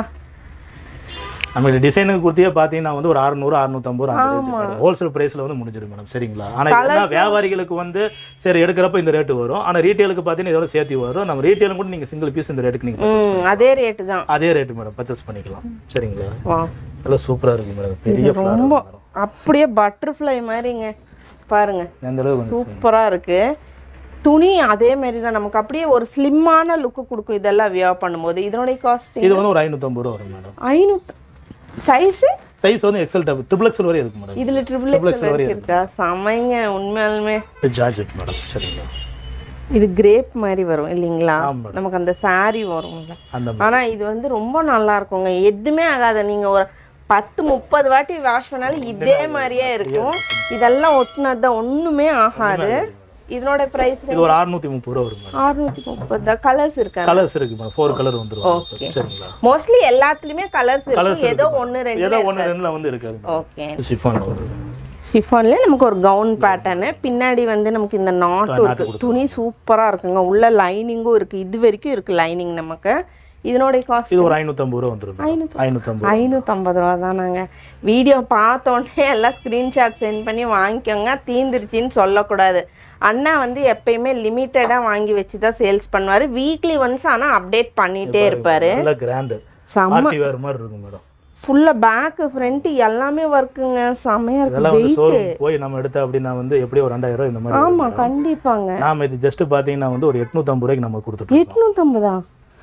நமக்கு டிசைனுக்கு கொடுத்தியே பார்த்தீங்கன்னா வந்து ஒரு அறுநூறு அறுநூத்தம்பது ரூபா அந்த ரேஞ்ச் மேடம் ஹோல்சேல் ப்ரைஸில் வந்து முடிஞ்சிடும் மேடம் சரிங்களா ஆனால் இதெல்லாம் வியாபாரிகளுக்கு வந்து சரி எடுக்கிறப்ப இந்த ரேட்டு வரும் ஆனால் ரீட்டெயிலுக்கு பார்த்தீங்கன்னா இதோட சேர்த்து வரும் நம்ம ரீட்டெயிலும் கூட நீங்கள் சிங்கிள் பீஸ் இந்த ரேட்டுக்கு நீங்கள் ம் அதே ரேட்டு தான் அதே ரேட்டு மேடம் பர்ச்சேஸ் பண்ணிக்கலாம் சரிங்களா வா நல்லா சூப்பராக இருக்கு மேடம் பெரிய ஃப்ளார் ரொம்ப அப்படியே பட்டர்ஃப்ளை மாதிரிங்க பாருங்க எந்த அளவுக்கு வந்து சூப்பராக இருக்கு துணி அதே மாதிரி தான் நமக்கு அப்படியே ஒரு ஸ்லிம்மான லுக்கு கொடுக்கும் இதெல்லாம் வியர் பண்ணும்போது இதனுடைய காஸ்ட் இது வந்து ஒரு ஐநூற்றம்பது ரூபா வரும் மேடம் ஐநூறு சைஸு சைஸ் வந்து எக்ஸல் டபுள் ட்ரிபிள் எக்ஸல் வரை இருக்கு மேடம் இதில் ட்ரிபிள் எக்ஸ் இருக்கா செமைங்க உண்மையாலுமே இது ஜார்ஜெட் மேடம் சரிங்களா இது கிரேப் மாதிரி வரும் இல்லைங்களா ஆமா. நமக்கு அந்த saree வரும்ல அந்த ஆனா இது வந்து ரொம்ப நல்லா இருக்குங்க எதுவுமே ஆகாது நீங்க ஒரு பத்து முப்பது வாட்டி வாஷ் பண்ணாலும் இதே மாதிரியே இருக்கும் இதெல்லாம் ஒட்டுனது தான் ஒண்ணுமே ஆகாது இதனோட பிரைஸ் இது ஒரு அறுநூத்தி முப்பது ரூபா வரும் மேடம் அறுநூத்தி முப்பது தான் கலர்ஸ் இருக்கா கலர்ஸ் இருக்கு மேடம் ஃபோர் கலர் வந்துரும் Okay. சரிங்களா மோஸ்ட்லி எல்லாத்துலயுமே கலர்ஸ் இருக்கும் ஏதோ ஒன்று ரெண்டு ஏதோ ஒன்று ரெண்டுல வந்து இருக்காது ஓகே சிஃபானில் வந்து ஷிஃபான்ல நமக்கு ஒரு கவுன் பேட்டர்னு பின்னாடி வந்து நமக்கு இந்த நாட்டும் இருக்கு துணி சூப்பரா இருக்குங்க உள்ள லைனிங்கும் இருக்கு இது வரைக்கும் இருக்கு லைனிங் நமக்கு இதனுடைய காஸ்ட் இது ஒரு ஐநூற்றம்பது ரூபா வந்துரும் மேடம் ஐநூற்றம்பது ஐநூற்றம்பது ரூபா தானாங்க வீடியோ பார்த்தோன்னே எல்லாம் ஸ்க்ரீன்ஷாட் சென்ட் பண்ணி வாங்கிக்கோங்க தீந்துருச்சின்னு சொல்லக்கூடாது அண்ணா வந்து எப்பயுமே லிமிட்டடாக வாங்கி வச்சு தான் சேல்ஸ் பண்ணுவார் வீக்லி ஒன்ஸ் ஆனால் அப்டேட் பண்ணிகிட்டே இருப்பார் நல்ல கிராண்டு செம்ம பார்ட்டி வேறு மாதிரி இருக்கும் மேடம் ஃபுல்லாக பேக்கு ஃப்ரண்ட்டு எல்லாமே ஒர்க்குங்க செம்மையாக இருக்கு இதெல்லாம் வந்து ஷோரூம் போய் நம்ம எடுத்த அப்படின்னா வந்து எப்படியும் ஒரு ரெண்டாயிரம் ரூபாய் இந்த மாதிரி வரும். ஆமாம் கண்டிப்பாங்க நாம இது ஜஸ்ட் பார்த்தீங்கன்னா வந்து ஒரு எட்நூற்றம்பது ரூபாய்க்கு நம்ம கொடுத்துட்டோம் எட்நூற்றம்பதா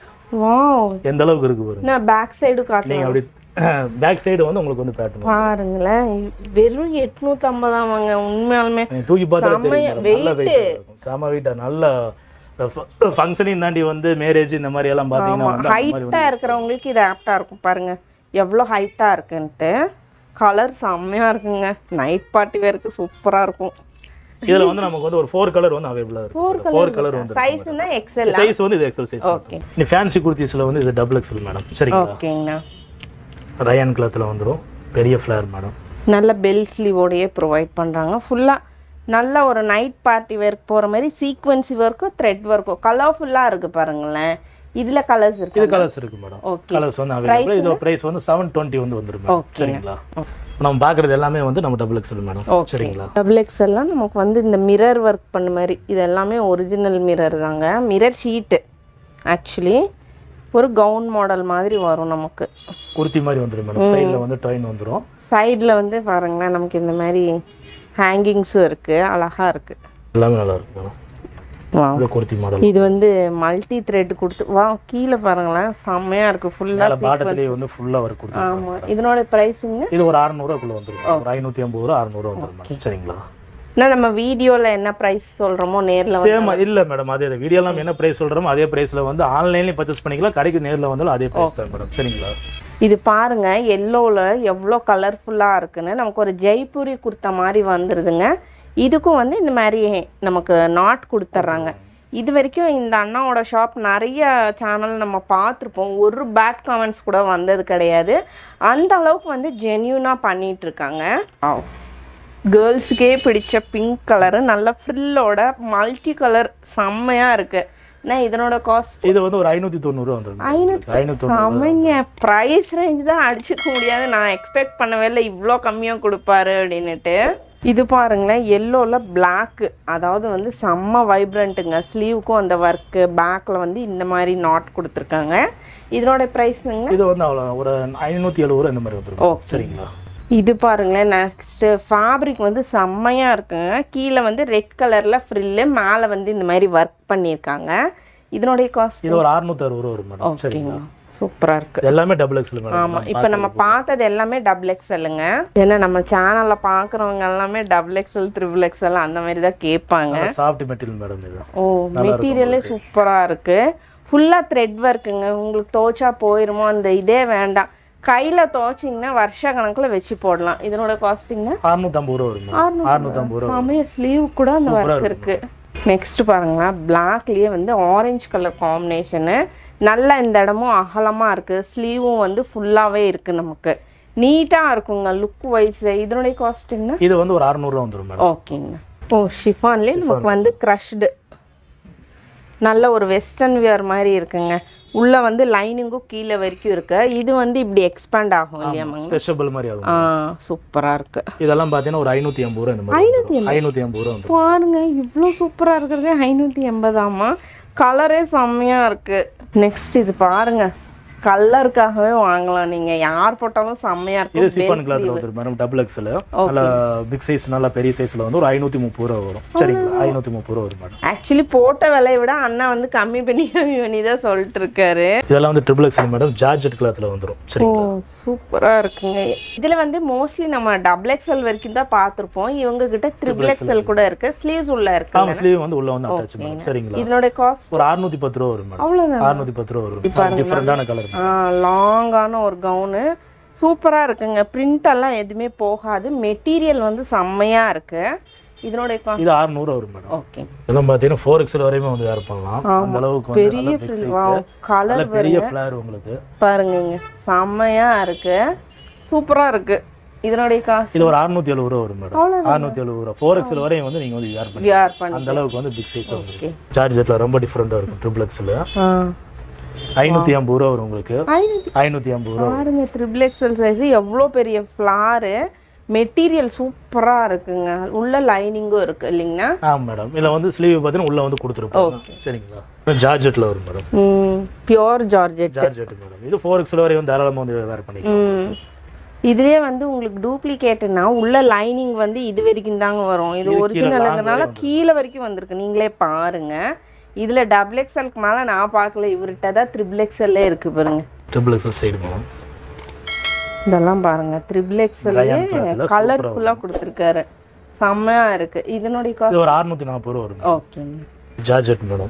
வாவ் எந்த அளவுக்கு இருக்கு பாருங்க நான் பேக் சைடு காட்டுறேன் நீங்கள் அப்படி பேக் சைடு வந்து உங்களுக்கு வந்து பேட்டர்ன் பாருங்களேன் வெறும் எட்நூற்றம்பதாமாங்க உண்மையாலுமே நீங்கள் தூக்கி பார்த்தா செம்மையா தெரியும் நல்ல வெயிட் இருக்கும் செம வெயிட்டாக நல்ல ஃபங்க்ஷனையும் தாண்டி வந்து மேரேஜ் இந்த மாதிரி எல்லாம் பார்த்தீங்கன்னா வந்து அந்த மாதிரி ஹைட்டாக இருக்கிறவங்களுக்கு இது ஆப்டாக இருக்கும் பாருங்க எவ்வளோ ஹைட்டாக இருக்குன்ட்டு கலர் செம்மையாக இருக்குங்க நைட் பார்ட்டி வேருக்கு சூப்பராக இருக்கும் இதில் வந்து நமக்கு வந்து ஒரு ஃபோர் கலர் வந்து அவைலபிளாக இருக்கு ஃபோர் கலர் வந்து சைஸ்னா எக்ஸல் சைஸ் வந்து இது எக்ஸல் சைஸ் ஓகே நீ ஃபேன்சி குர்த்திஸில் வந்து இது டபுள் எக்ஸல் மேடம் சரிங்களா ஓகேங்கண்ணா ரயான் கிளாத்தில் வந்துடும் பெரிய ஃப்ளேர் மேடம் நல்ல பெல் ஸ்லீவோடையே ப்ரொவைட் பண்ணுறாங்க ஃபுல்லாக நல்ல ஒரு நைட் பார்ட்டி ஒர்க் போகிற மாதிரி சீக்வன்சி ஒர்க்கும் த்ரெட் ஒர்க்கும் கலர்ஃபுல்லாக இருக்குது பாருங்களேன் இதில் கலர்ஸ் இருக்கு இது கலர்ஸ் இருக்கு மேடம் Okay. கலர்ஸ் வந்து அவைலபிள் இது ப்ரைஸ் வந்து செவன் டுவெண்ட்டி வந்து வந்துடும் மேடம் சரிங்களா நம்ம பார்க்குறது எல்லாமே வந்து நம்ம டபுள் எக்ஸல் மேடம் சரிங்களா டபுள் எக்ஸ்எல்லாம் நமக்கு வந்து இந்த மிரர் ஒர்க் பண்ண மாதிரி இது எல்லாமே ஒரிஜினல் மிரர் தாங்க மிரர் ஷீட்டு ஆக்சுவலி ஒரு கவுன் மாடல் மாதிரி வரும் நமக்கு குர்த்தி மாதிரி வந்துடும் மேடம் சைடில் வந்து டாயின் வந்துடும் சைடில் வந்து பாருங்களேன் நமக்கு இந்த மாதிரி ஹேங்கிங்ஸும் இருக்குது அழகாக இருக்குது எல்லாமே நல்லா இருக்கும் மேடம் வா இது குர்த்தி மாடல் இது வந்து மல்டி த்ரெட் கொடுத்து வா கீழே பாருங்களேன் செம்மையாக இருக்குது ஃபுல்லாக மேலே பாட்டத்துலேயே வந்து ஃபுல்லாக ஒரு குர்த்தி ஆமாம் இதனோட ப்ரைஸுங்க இது ஒரு அறநூறுவாக்குள்ள வந்துடும் ஒரு ஐநூற்றி ஐம்பது ரூபா அறநூறுவா வந்துடும் மேடம் சரிங்களா நான் நம்ம வீடியோவில் என்ன ப்ரைஸ் சொல்கிறோமோ நேரில் வந்து சேம் இல்லை மேடம் அதே வீடியோலாம் நம்ம என்ன ப்ரைஸ் சொல்கிறோமோ அதே ப்ரைஸில் வந்து ஆன்லைன்லேயும் பர்ச்சேஸ் பண்ணிக்கலாம் கடைக்கு நேரில் வந்தாலும் அதே ப்ரைஸ் தான் மேடம் சரிங்களா இது பாருங்க எல்லோவில் எவ்வளோ கலர்ஃபுல்லாக இருக்குன்னு நமக்கு ஒரு ஜெய்ப்பூரி குர்த்தா மாதிரி வந்துடுதுங்க இதுக்கும் வந்து இந்த மாதிரி நமக்கு நாட் கொடுத்துட்றாங்க இது வரைக்கும் இந்த அண்ணாவோட ஷாப் நிறைய சேனல் நம்ம பார்த்துருப்போம் ஒரு பேட் கமெண்ட்ஸ் கூட வந்தது கிடையாது அந்த அளவுக்கு வந்து ஜென்யூனாக பண்ணிட்டு இருக்காங்க கேர்ள்ஸுக்கே பிடிச்ச பிங்க் கலரு நல்ல ஃப்ரில்லோட மல்டி கலர் செம்மையாக இருக்குது நான் இதனோட காஸ்ட் இது வந்து ஒரு ஐநூற்றி தொண்ணூறுவா வந்துடும் ஐநூற்றி செமைங்க ப்ரைஸ் ரேஞ்ச் தான் அடிச்சுக்க முடியாது நான் எக்ஸ்பெக்ட் பண்ணவே இல்லை இவ்வளோ கம்மியாக கொடுப்பாரு அப்படின்னுட்டு இது பாருங்களேன் எல்லோவில் பிளாக்கு அதாவது வந்து செம்ம வைப்ரண்ட்டுங்க ஸ்லீவுக்கும் அந்த ஒர்க்கு பேக்கில் வந்து இந்த மாதிரி நாட் கொடுத்துருக்காங்க இதனோட ப்ரைஸுங்க இது வந்து அவ்வளோ ஒரு ஐநூற்றி எழுபது ரூபா இந்த மாதிரி வந்துடும் சரிங்களா இது பாருங்களேன் நெக்ஸ்ட்டு ஃபேப்ரிக் வந்து செம்மையாக இருக்குங்க கீழே வந்து ரெட் கலரில் ஃப்ரில்லு மேலே வந்து இந்த மாதிரி ஒர்க் பண்ணியிருக்காங்க இதனுடைய காஸ்ட் இது ஒரு அறுநூத்தி அறுபது ரூபா வரும் மேடம் சரிங்களா சூப்பராக இருக்குது எல்லாமே டபுள் எக்ஸ்எல் மேடம் ஆமாம் இப்போ நம்ம பார்த்தது எல்லாமே டபுள் எக்ஸலுங்க ஏன்னா நம்ம சேனலில் பார்க்குறவங்க எல்லாமே டபுள் எக்ஸல் த்ரிபிள் எக்ஸல் அந்த மாதிரி தான் கேட்பாங்க சாஃப்ட் மெட்டீரியல் மேடம் இது ஓ மெட்டீரியலே சூப்பராக இருக்குது ஃபுல்லாக த்ரெட் ஒர்க்குங்க உங்களுக்கு துவைச்சா போயிருமோ அந்த இதே வேண்டாம் கையில் துவைச்சிங்கன்னா வருஷ கணக்கில் வச்சு போடலாம் இதனோட காஸ்டிங்னா அறுநூத்தம்பது ரூபா வரும் மேடம் அறுநூத்தம்பது ரூபா ஆமாம் ஸ்லீவ் கூட அந்த ஒர்க் இருக்குது நெக்ஸ்ட் பாருங்களேன் பிளாக்லேயே வந்து ஆரஞ்சு கலர் காம்பினேஷனு நல்லா இந்த இடமும் அகலமாக இருக்குது ஸ்லீவும் வந்து ஃபுல்லாகவே இருக்குது நமக்கு நீட்டாக இருக்குங்க லுக் வைஸ் இதனுடைய காஸ்டிங்னா இது வந்து ஒரு அறுநூறுவா வந்துடும் மேடம் ஓகேங்க ஓ ஷிஃபான்லேயே நமக்கு வந்து க்ரஷ்டு நல்ல ஒரு வெஸ்டர்ன் வியர் மாதிரி இருக்குங்க உள்ளே வந்து லைனிங்கும் கீழே வரைக்கும் இருக்கு இது வந்து இப்படி எக்ஸ்பேண்ட் ஆகும் இல்லையாமாங்க ஸ்பெஷபிள் மாதிரி ஆகும் ஆ சூப்பராக இருக்கு இதெல்லாம் பார்த்தீங்கன்னா ஒரு ஐநூற்றி எண்பது ரூபா இந்த மாதிரி ஐநூற்றி எண்பது ரூபா வந்துடும் பாருங்க இவ்வளோ சூப்பராக இருக்கிறதே ஐநூற்றி எண்பதாமா கலரே செம்மையாக இருக்குது நெக்ஸ்ட் இது பாருங்க கலருக்காகவே வாங்கலாம் நீங்கள் யார் போட்டாலும் செம்மையாக இது இருக்கும் சிஃபான் கிளாத்தில் வந்துடும் மேடம் டபுள் எக்ஸல் நல்ல பிக் சைஸ் நல்ல பெரிய சைஸில் வந்து ஒரு ஐநூற்றி முப்பது ரூபா வரும் சரிங்களா ஐநூற்றி முப்பது ரூபா வரும் மேடம் ஆக்சுவலி போட்ட விலையை விட அண்ணா வந்து கம்மி பண்ணி கம்மி பண்ணி தான் சொல்லிட்டு இருக்காரு இதெல்லாம் வந்து ட்ரிபிள் எக்ஸல் மேடம் ஜார்ஜெட் கிளாத்தில் வந்துடும் ஓ சரிங்களா சூப்பராக இருக்குங்க இதில் வந்து மோஸ்ட்லி நம்ம டபுள் எக்ஸல் வரைக்கும் தான் பார்த்துருப்போம் இவங்க கிட்ட த்ரிபிள் எக்ஸல் கூட இருக்கு ஸ்லீவ்ஸ் உள்ள இருக்கு ஆமாம் ஸ்லீவ் வந்து உள்ள வந்து அட்டாச் மேடம் சரிங்களா இதனோட காஸ்ட் ஒரு அறுநூற்றி பத்து ரூபா வரும் மேடம் அவ்வளோதான் அறுநூற்றி பத்து ரூபா வரும் டிஃப்ரெண்டான கலர் லாங்கான ஒரு கவுனு சூப்பராக இருக்குங்க print எல்லாம் எதுவுமே போகாது மெட்டீரியல் வந்து செம்மையாக இருக்கு இதனுடைய காஸ்ட் இது அறுநூறுவா வரும் மேடம் ஓகே இதெல்லாம் பார்த்தீங்கன்னா ஃபோர் எக்ஸல் வரையுமே வந்து வேர் பண்ணலாம் அந்த அளவுக்கு வந்து நல்ல பிக் சைஸ் கலர் நல்ல பெரிய ஃப்ளேர் உங்களுக்கு பாருங்கங்க செம்மையாக இருக்கு சூப்பராக இருக்கு இதனுடைய காஸ்ட் இது ஒரு அறுநூத்தி எழுபது ரூபா வரும் மேடம் அறுநூத்தி எழுபது ரூபா ஃபோர் எக்ஸல் வரையும் வந்து நீங்க வந்து வேர் பண்ணி விஆர் பண்ணி அந்த அளவுக்கு வந்து பிக் சைஸ் வந்துருக்கு சார்ஜெட்ல ரொம்ப டிஃப்ரெண்டா இருக்கும் ட்ரிபிள் எக்ஸில் ஆ ஐநூத்தி ஐம்பது ரூபா வரும் உங்களுக்கு ஐநூற்றி ஐநூத்தி ஐம்பது ரூபா பாருங்க த்ரிபிள் எக்ஸல் சைஸ் எவ்வளோ பெரிய ஃப்ளாரு மெட்டீரியல் சூப்பராக இருக்குங்க உள்ள லைனிங்கும் இருக்கு இல்லைங்கண்ணா ஆ மேடம் இதில் வந்து ஸ்லீவ் பார்த்தீங்கன்னா உள்ள வந்து கொடுத்துருப்போம் சரிங்களா ஜார்ஜெட்ல வரும் madam pure georgette georgette madam இது ஃபோர் எக்ஸல் வரையும் வந்து தாராளமாக வந்து வேர் பண்ணிக்கலாம் ம் இதுலேயே வந்து உங்களுக்கு டூப்ளிகேட்டுனா உள்ள லைனிங் வந்து இது வரைக்கும் தாங்க வரும் இது ஒரிஜினலுங்கிறனால கீழே வரைக்கும் வந்திருக்கு நீங்களே பாருங்க இதில் டபுள் எக்ஸ்எல்க்கு மேலே நான் பார்க்கல இவர்கிட்ட தான் த்ரிபிள் எக்ஸ்எல்லே இருக்கு பாருங்க ட்ரிபிள் எக்ஸல் சைடு மேடம் இதெல்லாம் பாருங்க த்ரிபிள் எக்ஸ்எல்லே Rayon cloth-ல கலர்ஃபுல்லாக கொடுத்துருக்காரு செம்மையாக இருக்கு இதனுடைய காஸ்ட் இது ஒரு அறுநூத்தி நாற்பது ரூபா வரும் ஓகேங்க ஜார்ஜெட் மேடம்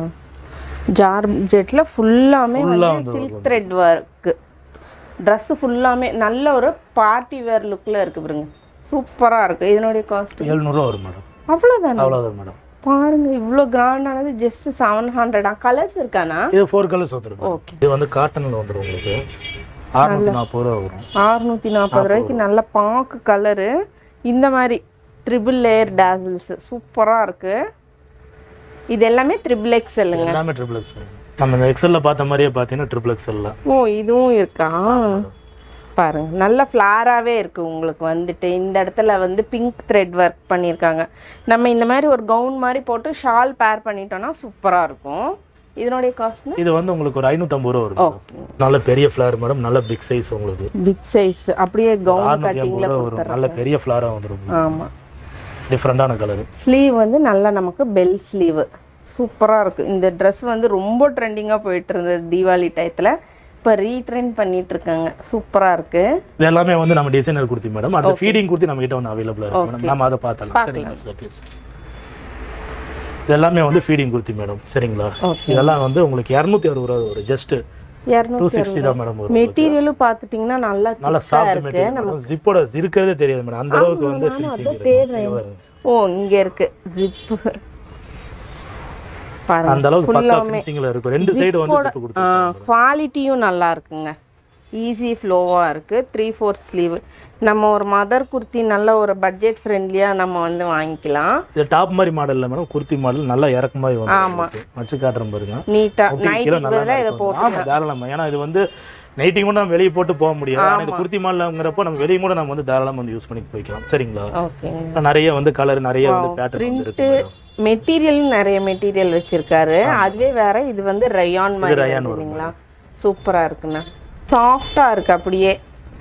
ஜார் ஜெட்டில் ஃபுல்லாமே Full-ஆ வந்து சில்க் த்ரெட் ஒர்க்கு ட்ரெஸ்ஸு ஃபுல்லாமே நல்ல ஒரு பார்ட்டி வேர் லுக்கில் இருக்கு பாருங்க சூப்பராக இருக்கு இதனுடைய காஸ்ட் எழுநூறுவா வரும் மேடம் அவ்வளோதானே அவ்வளோதான் மேடம் பாருங்க இவ்வளோ கிராண்டானது ஜஸ்ட் செவன் ஹண்ட்ரடா கலர்ஸ் இருக்கானா இது ஃபோர் கலர்ஸ் வந்துடும் ஓகே இது வந்து காட்டனில் வந்துடும் உங்களுக்கு அறுநூத்தி நாற்பது ரூபா வரும் அறுநூற்றி நாற்பது ரூபாய்க்கு நல்ல பாக்கு கலரு இந்த மாதிரி ட்ரிபிள் லேயர் டேசில்ஸ் சூப்பராக இருக்கு இது எல்லாமே த்ரிபிள் எக்ஸலுங்க எல்லாமே ட்ரிபிள் எக்ஸல் நம்ம இந்த எக்ஸல்ல பார்த்த மாதிரியே பார்த்தீங்கன்னா ட்ரிபிள் எக்ஸல்ல ஓ இதுவும் இருக்கா பாருங்க நல்ல ஃப்ளாராகவே இருக்குது உங்களுக்கு வந்துட்டு இந்த இடத்துல வந்து பிங்க் த்ரெட் ஒர்க் பண்ணியிருக்காங்க நம்ம இந்த மாதிரி ஒரு கவுன் மாதிரி போட்டு ஷால் பேர் பண்ணிட்டோம்னா சூப்பராக இருக்கும் இதனுடைய காஸ்ட்னா இது வந்து உங்களுக்கு ஒரு ஐநூற்றம்பது ரூபா வரும் ஓகே நல்ல பெரிய ஃப்ளார் மேடம் நல்ல பிக் சைஸ் உங்களுக்கு பிக் சைஸ் அப்படியே கவுன் அறுநூத்தி ஐம்பது கட்டிங்கில் ரூபா வரும் நல்ல பெரிய ஃப்ளாராக வந்துடும் ஆமாம் டிஃப்ரெண்டான கலர் ஸ்லீவ் வந்து நல்லா நமக்கு பெல் ஸ்லீவு சூப்பராக இருக்குது இந்த ட்ரெஸ் வந்து ரொம்ப ட்ரெண்டிங்காக போயிட்டு இருந்தது தீபாவளி டயத்தில் இப்போ ரீட்ரெண்ட் பண்ணிட்டு இருக்காங்க சூப்பராக இருக்கு இது எல்லாமே வந்து நம்ம டிசைனர் குர்த்தி மேடம் அந்த ஃபீடிங் குர்த்தி நம்ம கிட்ட வந்து அவைலபிளா இருக்கு மேடம் நம்ம அதை பார்த்தலாம் சரிங்களா சில பீஸ் இது எல்லாமே வந்து ஃபீடிங் குர்த்தி மேடம் சரிங்களா இதெல்லாம் வந்து உங்களுக்கு இரநூத்தி அறுபது ரூபா ஒரு ஜஸ்ட் டூ இரநூத்தி சிக்ஸ்டி தான் மேடம் வரும் மெட்டீரியலும் பார்த்துட்டிங்கன்னா நல்லா நல்லா சாஃப்ட் மெட்டீரியல் மேடம் ஜிப்போட இருக்கிறதே தெரியாது மேடம் அந்த அளவுக்கு வந்து ஃபினிஷிங் ஓ இங்க இருக்கு ஜிப்பு பாருங்க அந்த அளவுக்கு பக்கா ஃபினிஷிங்ல இருக்கும் ரெண்டு சைடு வந்து ஜிப் கொடுத்து குவாலிட்டியும் நல்லா இருக்குங்க ஈஸி ஃப்ளோவாக இருக்குது த்ரீ ஃபோர் ஸ்லீவ் நம்ம ஒரு மதர் குர்த்தி நல்ல ஒரு பட்ஜெட் ஃப்ரெண்ட்லியாக நம்ம வந்து வாங்கிக்கலாம் இது டாப் மாதிரி மாடல்ல மேடம் குர்த்தி மாடல் நல்லா இறக்கு மாதிரி வந்து வச்சு காட்டுறேன் பாருங்க நீட்டாக முப்பது நைட் கிலோ நல்லா பதிலாக இதை இருக்கும். ஆமா தாராளமா ஏன்னா இது வந்து நைட்டிங் கூட நம்ம வெளியே போட்டு போக முடியாது ஆனா இது குர்த்தி மாடல்ங்கிறப்போ நம்ம வெளியே கூட நம்ம வந்து தாராளமா வந்து யூஸ் பண்ணி போய்க்கலாம் சரிங்களா ஓகேங்க நிறைய வந்து கலர் நிறைய வந்து பேட்டர்ன் வந்து இருக்கு madam. மெட்டீரியலும் நிறைய மெட்டீரியல் வச்சிருக்காரு அதுவே வேற இது வந்து ரயான் மாதிரி வருது இல்லைங்களா சூப்பராக இருக்குண்ணா சாஃப்டாக இருக்கு அப்படியே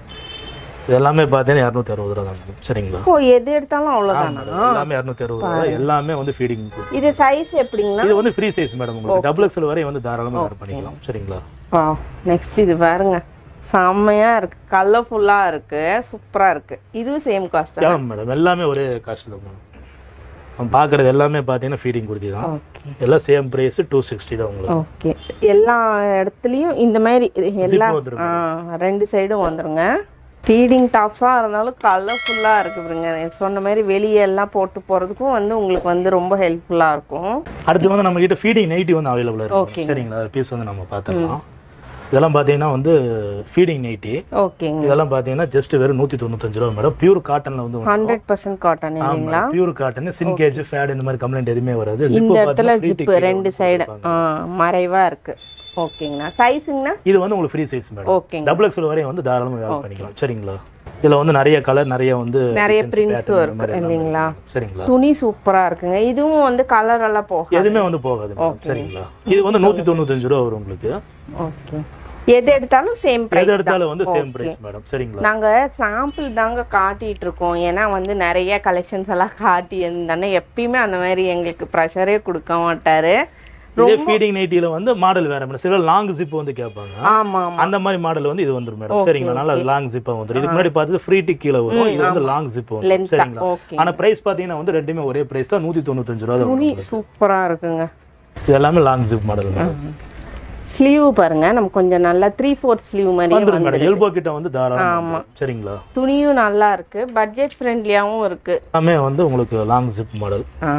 இது எல்லாமே பார்த்தீங்கன்னா இரநூத்தி அறுபது ரூபா தான் madam. சரிங்களா ஓ எது எடுத்தாலும் அவ்வளோதானா எல்லாமே இரநூத்தி அறுபது ரூபா எல்லாமே வந்து ஃபீடிங் இது சைஸ் எப்படிங்கண்ணா இது வந்து ஃப்ரீ சைஸ் மேடம் உங்களுக்கு டபுள் எக்ஸல் வரை வந்து தாராளமாக வேர் பண்ணிக்கலாம் சரிங்களா ஆ நெக்ஸ்ட் இது பாருங்க செம்மையா இருக்கு கலர்ஃபுல்லாக இருக்கு சூப்பரா இருக்கு இதுவும் சேம் காஸ்ட் ஆமாம் மேடம் எல்லாமே ஒரே காஸ்ட் தான் மேடம் நம்ம பார்க்குறது எல்லாமே பார்த்தீங்கன்னா ஃபீடிங் குர்த்தி தான் ஓகே எல்லாம் சேம் ப்ரைஸ் டூ சிக்ஸ்டி தான் உங்களுக்கு ஓகே எல்லா இடத்துலையும் இந்த மாதிரி எல்லா வந்துரும் ஆ ரெண்டு சைடும் வந்துருங்க ஃபீடிங் டாப்ஸாக இருந்தாலும் கலர்ஃபுல்லாக இருக்கு பாருங்க நான் சொன்ன மாதிரி வெளியே எல்லாம் போட்டு போகிறதுக்கும் வந்து உங்களுக்கு வந்து ரொம்ப ஹெல்ப்ஃபுல்லாக இருக்கும் அடுத்து வந்து நம்ம கிட்ட ஃபீடிங் நைட்டி வந்து அவைலபிளாக இருக்கு சரிங்களா பீஸ் வந்து நம்ம பார்த்துக்கலாம் இதெல்லாம் பார்த்தீங்கன்னா வந்து ஃபீடிங் நைட்டி ஓகேங்க இதெல்லாம் பார்த்தீங்கன்னா ஜஸ்ட் வெறும் நூற்றி தொண்ணூத்தஞ்சு ரூபா மேடம் பியூர் காட்டனில் வந்து ஹண்ட்ரட் பர்சன்ட் காட்டன் இல்லைங்களா பியூர் காட்டன் சின்கேஜ் ஃபேட் இந்த மாதிரி கம்ப்ளைண்ட் எதுவுமே வராது இந்த ஜிப்பு இடத்துல பார்த்தீங்கன்னா free ஜிப்பு ticket ரெண்டு சைடு ஆ மறைவாக இருக்கு ஓகேங்கண்ணா சைஸுங்கண்ணா இது வந்து உங்களுக்கு ஃப்ரீ சைஸ் மேடம் ஓகேங்க டபுள் எக்ஸல் வரையும் வந்து தாராளமாக வேலை பண்ணிக்கலாம் சரிங்களா இதில் வந்து நிறைய கலர் நிறைய வந்து நிறைய designs, பிரிண்ட்ஸும் pattern இந்த இருக்கு மாதிரி எல்லாமே இல்லைங்களா இருக்கு. சரிங்களா துணி சூப்பரா இருக்குங்க இதுவும் வந்து கலர் எல்லாம் போகும் எதுவுமே வந்து போகாது madam. சரிங்களா இது வந்து நூற்றி தொண்ணூத்தஞ்சு ரூபா வரும் உங்களுக்கு ஓகே எது எடுத்தாலும் சேம் எது ப்ரைஸ் எடுத்தாலும் வந்து சேம் பிரைஸ் மேடம் சரிங்களா நாங்க சாம்பிள் தாங்க காட்டிட்டு இருக்கோம் ஏன்னா வந்து நிறைய கலெக்ஷன்ஸ் எல்லாம் காட்டி இருந்தானே எப்பயுமே அந்த மாதிரி எங்களுக்கு ப்ரெஷரே கொடுக்க மாட்டாரு இதே ஃபீடிங் நைட்டியில் வந்து மாடல் வேற மேடம் சில லாங் ஜிப் வந்து கேட்பாங்க ஆமா ஆமா அந்த மாதிரி மாடல் வந்து இது வந்துரும் மேடம் சரிங்களா நல்லா லாங் ஜிப்பாக வந்துரும் இதுக்கு முன்னாடி பார்த்தது ஃப்ரீ டிக் கீழே வரும் இது வந்து லாங் ஜிப் வரும் Length ஆ, சரிங்களா okay. ஆனா பிரைஸ் பார்த்தீங்கன்னா வந்து ரெண்டுமே ஒரே பிரைஸ் தான் நூற்றி தொண்ணூத்தஞ்சு ரூபா தான் துணி சூப்பரா இருக்குங்க இது எல்லாமே long zip model madam sleeve பாருங்க நம்ம கொஞ்சம் நல்லா த்ரீ ஃபோர்த் ஸ்லீவ் மாதிரியே வந்துரும் மேடம் எல்போ கிட்ட வந்து தாராளம் சரிங்களா துணியும் நல்லா இருக்கு பட்ஜெட் ஃப்ரெண்ட்லியாவும் இருக்கு எல்லாமே வந்து உங்களுக்கு லாங் ஜிப் மாடல் ஆ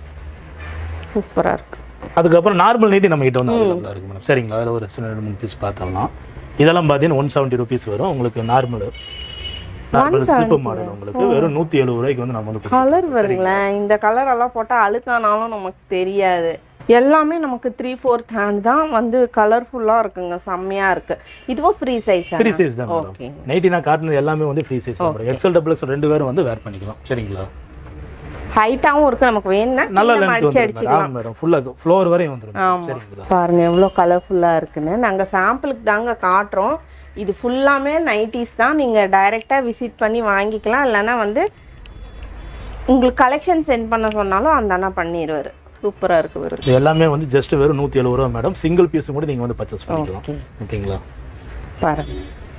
சூப்பரா இருக்கு அதுக்கப்புறம் நார்மல் நைட்டி நம்ம கிட்ட வந்து அவைலபிளாக இருக்கு மேடம் சரிங்களா அதில் ஒரு சில ரெண்டு மூணு பீஸ் பார்த்தோம்னா இதெல்லாம் பார்த்தீங்கன்னா ஒன் செவன்ட்டி ருபீஸ் வரும் உங்களுக்கு நார்மல் நார்மல் சில்ப மாடல் உங்களுக்கு வெறும் நூற்றி எழுபது ரூபாய்க்கு வந்து நம்ம வந்து கொடுப்போம். கலர் வருங்களேன் இந்த கலர் எல்லாம் போட்டால் அழுக்கானாலும் நமக்கு தெரியாது எல்லாமே நமக்கு த்ரீ ஃபோர்த் ஹேண்ட் தான் வந்து கலர்ஃபுல்லாக இருக்குங்க செம்மையாக இருக்கு இதுவும் ஃப்ரீ சைஸ் ஃப்ரீ சைஸ் தான் மேடம் ஓகே நைட்டி நான் காட்டினது எல்லாமே வந்து ஃப்ரீ சைஸ் தான் மேடம் எக்ஸல் டபுள் எக்ஸல் ரெண்டு பேரும் வந்து வேர் பண்ணிக்கலாம் சரிங்களா ஹைட்டாகவும் இருக்கு நமக்கு வேணும்னா நல்ல கீழே லென்த் மடிச்சு வந்துடும் அடிச்சுக்கலாம் ஆமாம் மேடம் ஃபுல்லாக ஃப்ளோர் வரையும் வந்துடும் சரிங்களா பாருங்க எவ்வளோ கலர்ஃபுல்லாக இருக்குன்னு நாங்கள் சாம்பிளுக்கு தாங்க காட்டுறோம் இது ஃபுல்லாமே நைட்டிஸ் தான் நீங்கள் டைரெக்டாக விசிட் பண்ணி வாங்கிக்கலாம் இல்லைன்னா வந்து உங்களுக்கு கலெக்ஷன் சென்ட் பண்ண சொன்னாலும் அந்த அண்ணா பண்ணிடுவார் சூப்பராக இருக்கு இவரு இது எல்லாமே வந்து ஜஸ்ட் வெறும் நூற்றி எழுபது ரூபா மேடம் சிங்கிள் பீஸும் கூட நீங்கள் வந்து பர்ச்சேஸ் பண்ணிக்கலாம் ஓகே ஓகேங்களா பாருங்க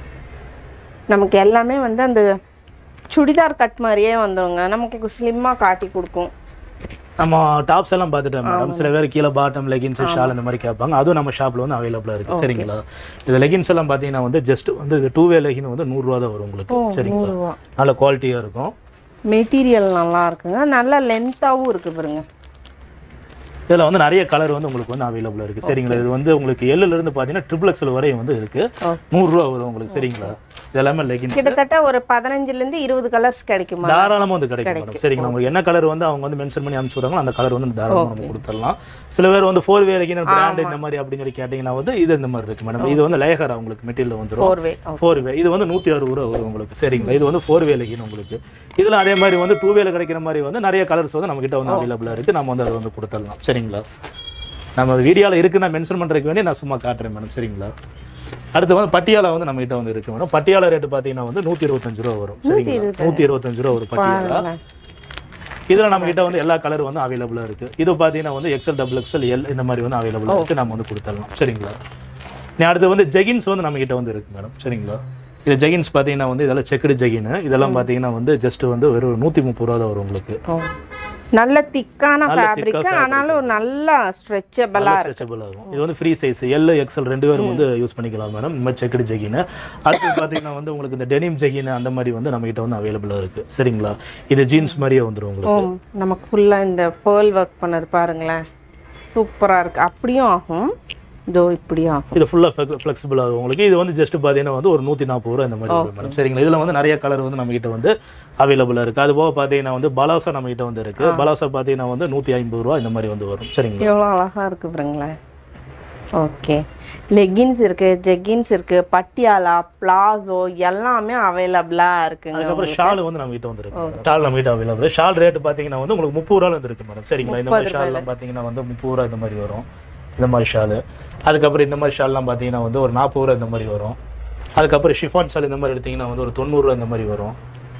நமக்கு எல்லாமே வந்து அந்த சுடிதார் கட் மாதிரியே வந்துருங்க நமக்கு ஸ்லிம்மாக காட்டி கொடுக்கும் நம்ம டாப்ஸ் எல்லாம் பார்த்துட்டோம் மேடம் சில பேர் கீழே பாட்டம் லெகின்ஸ் ஷால் இந்த மாதிரி கேட்பாங்க அதுவும் நம்ம ஷாப்பில் வந்து அவைலபிளாக இருக்குது சரிங்களா இது லெகின்ஸ் எல்லாம் பார்த்தீங்கன்னா வந்து ஜஸ்ட் வந்து இது டூ வே லெகின் வந்து நூறுரூவா தான் வரும் உங்களுக்கு சரிங்களா நூறுரூவா நல்ல குவாலிட்டியாக இருக்கும் மெட்டீரியல் நல்லா இருக்குங்க நல்ல லென்த்தாகவும் இருக்கு பாருங்க இதில் வந்து நிறைய கலர் வந்து உங்களுக்கு வந்து அவைலபிளாக இருக்குது சரிங்களா இது வந்து உங்களுக்கு எல்லுல இருந்து பார்த்தீங்கன்னா ட்ரிபிள் எக்ஸல் வரையும் வந்து இருக்குது நூறுரூவா வரும் உங்களுக்கு சரிங்களா இது எல்லாமே லெகின்ஸ் கிட்டத்தட்ட ஒரு பதினஞ்சுலேருந்து இருபது கலர்ஸ் கிடைக்குமா தாராளமாக வந்து கிடைக்கும் மேடம் சரிங்களா உங்களுக்கு என்ன கலர் வந்து அவங்க வந்து மென்ஷன் பண்ணி அனுப்பிச்சு விடுறாங்களோ அந்த கலர் வந்து தாராளமாக நம்ம கொடுத்துடலாம் சில பேர் வந்து ஃபோர் வே லெகின் பிராண்ட் இந்த மாதிரி அப்படின்னு சொல்லி கேட்டிங்கன்னா வந்து இது இந்த மாதிரி இருக்கு மேடம் இது வந்து லேகரா உங்களுக்கு மெட்டீரியல் வந்துடும் ஃபோர் வே ஃபோர் வே இது வந்து நூற்றி அறுபது ரூபா வரும் உங்களுக்கு சரிங்களா இது வந்து ஃபோர் வே லெகின் உங்களுக்கு இதில் அதே மாதிரி வந்து டூ வேல கிடைக்கிற மாதிரி வந்து நிறைய கலர்ஸ் வந்து நம்ம கிட்ட வந்து அவைலபிளாக இருக்குது நம்ம வந்து அதை வந்து கொடுத்துடலாம் சரிங்களா நம்ம வீடியோவில் இருக்கு நான் மென்ஷன் பண்ணுறதுக்கு வேண்டி நான் சும்மா காட்டுறேன் மேடம் சரிங்களா அடுத்து வந்து பட்டியாலா வந்து நம்ம கிட்ட வந்து இருக்கு மேடம் பட்டியாலா ரேட்டு பார்த்தீங்கன்னா வந்து நூற்றி இருபத்தஞ்சு ரூபா வரும் சரிங்களா நூற்றி இருபத்தஞ்சு ரூபா ஒரு பட்டியாலா இதில் நம்ம கிட்ட வந்து எல்லா கலர் வந்து அவைலபிளாக இருக்குது இது பார்த்தீங்கன்னா வந்து எக்ஸல் டபுள் எக்ஸல் எல் இந்த மாதிரி வந்து அவைலபிளாக இருக்குது நம்ம வந்து கொடுத்துடலாம் சரிங்களா நீ அடுத்து வந்து ஜெகின்ஸ் வந்து நம்ம கிட்ட வந்து இருக்கு மேடம் சரிங்களா இது ஜெகின்ஸ் பார்த்தீங்கன்னா வந்து இதெல்லாம் செக்குடு ஜெகின் இதெல்லாம் பார்த்தீங்கன்னா வந்து ஜஸ்ட் வந்து வெறும் நூற்றி முப்பது ரூபா தான் வரும் உங்களுக்கு ஓ நல்ல திக்கான ஃபேப்ரிக் ஆனாலும் நல்லா ஸ்ட்ரெச்சபிளாக ஸ்ட்ரெச்சபிள் ஆகும் இது வந்து ஃப்ரீ சைஸ் எல் எக்ஸல் ரெண்டு பேரும் வந்து யூஸ் பண்ணிக்கலாம் மேடம் இந்த மாதிரி செக்குடு ஜெகின் அடுத்து பார்த்தீங்கன்னா வந்து உங்களுக்கு இந்த டெனிம் ஜெகின் அந்த மாதிரி வந்து நம்ம கிட்ட வந்து அவைலபிளாக இருக்கு சரிங்களா இது ஜீன்ஸ் மாதிரியே வந்துடும் உங்களுக்கு ஓ நமக்கு ஃபுல்லாக இந்த பேர்ல் ஒர்க் பண்ணது பாருங்களேன் சூப்பராக இருக்குது அப்படியும் ஆகும் இதோ இப்படியும் ஆகும் இது ஃபுல்லாக ஃப்ளெக்சிபிள் ஆகும் உங்களுக்கு இது வந்து ஜஸ்ட் பார்த்தீங்கன்னா வந்து ஒரு நூற்றி நாற்பது ரூபா இந்த மாதிரி வரும் மேடம் சரிங்களா இதில் வந்து நிறைய கலர் வந்து நம்ம கிட்ட வந்து அவைலபிளாக இருக்குது அது போக பார்த்தீங்கன்னா வந்து பலாசா நம்ம கிட்ட வந்து இருக்குது பலாசா பார்த்தீங்கன்னா வந்து நூற்றி ஐம்பது ரூபா இந்த மாதிரி வந்து வரும் சரிங்களா எவ்வளோ அழகாக இருக்குது பாருங்களேன் ஓகே லெகின்ஸ் இருக்குது ஜெகின்ஸ் இருக்குது பட்டியாலா பிளாசோ எல்லாமே அவைலபிளாக இருக்குங்க அதுக்கப்புறம் ஷால் வந்து நம்ம கிட்ட வந்து இருக்கு ஷால் நம்ம கிட்ட அவைலபிள் ஷால் ரேட் பார்த்தீங்கன்னா வந்து உங்களுக்கு முப்பது ரூபால இருந்து இருக்கு மேடம் சரிங்களா இந்த மாதிரி ஷால்லாம் பார்த்தீங்கன்னா வந்து முப்பது ரூபா இந்த மாதிரி வரும் இந்த மாதிரி ஷாலு அதுக்கப்புறம் இந்த மாதிரி ஷால்லாம் பார்த்தீங்கன்னா வந்து ஒரு நாற்பது ரூபா இந்த மாதிரி வரும் அதுக்கப்புறம் ஷிஃபான் ஷால் இந்த மாதிரி எடுத்தீங்கன்னா வந்து ஒரு தொண்ணூறுரூவா இந்த மாதிரி வரும்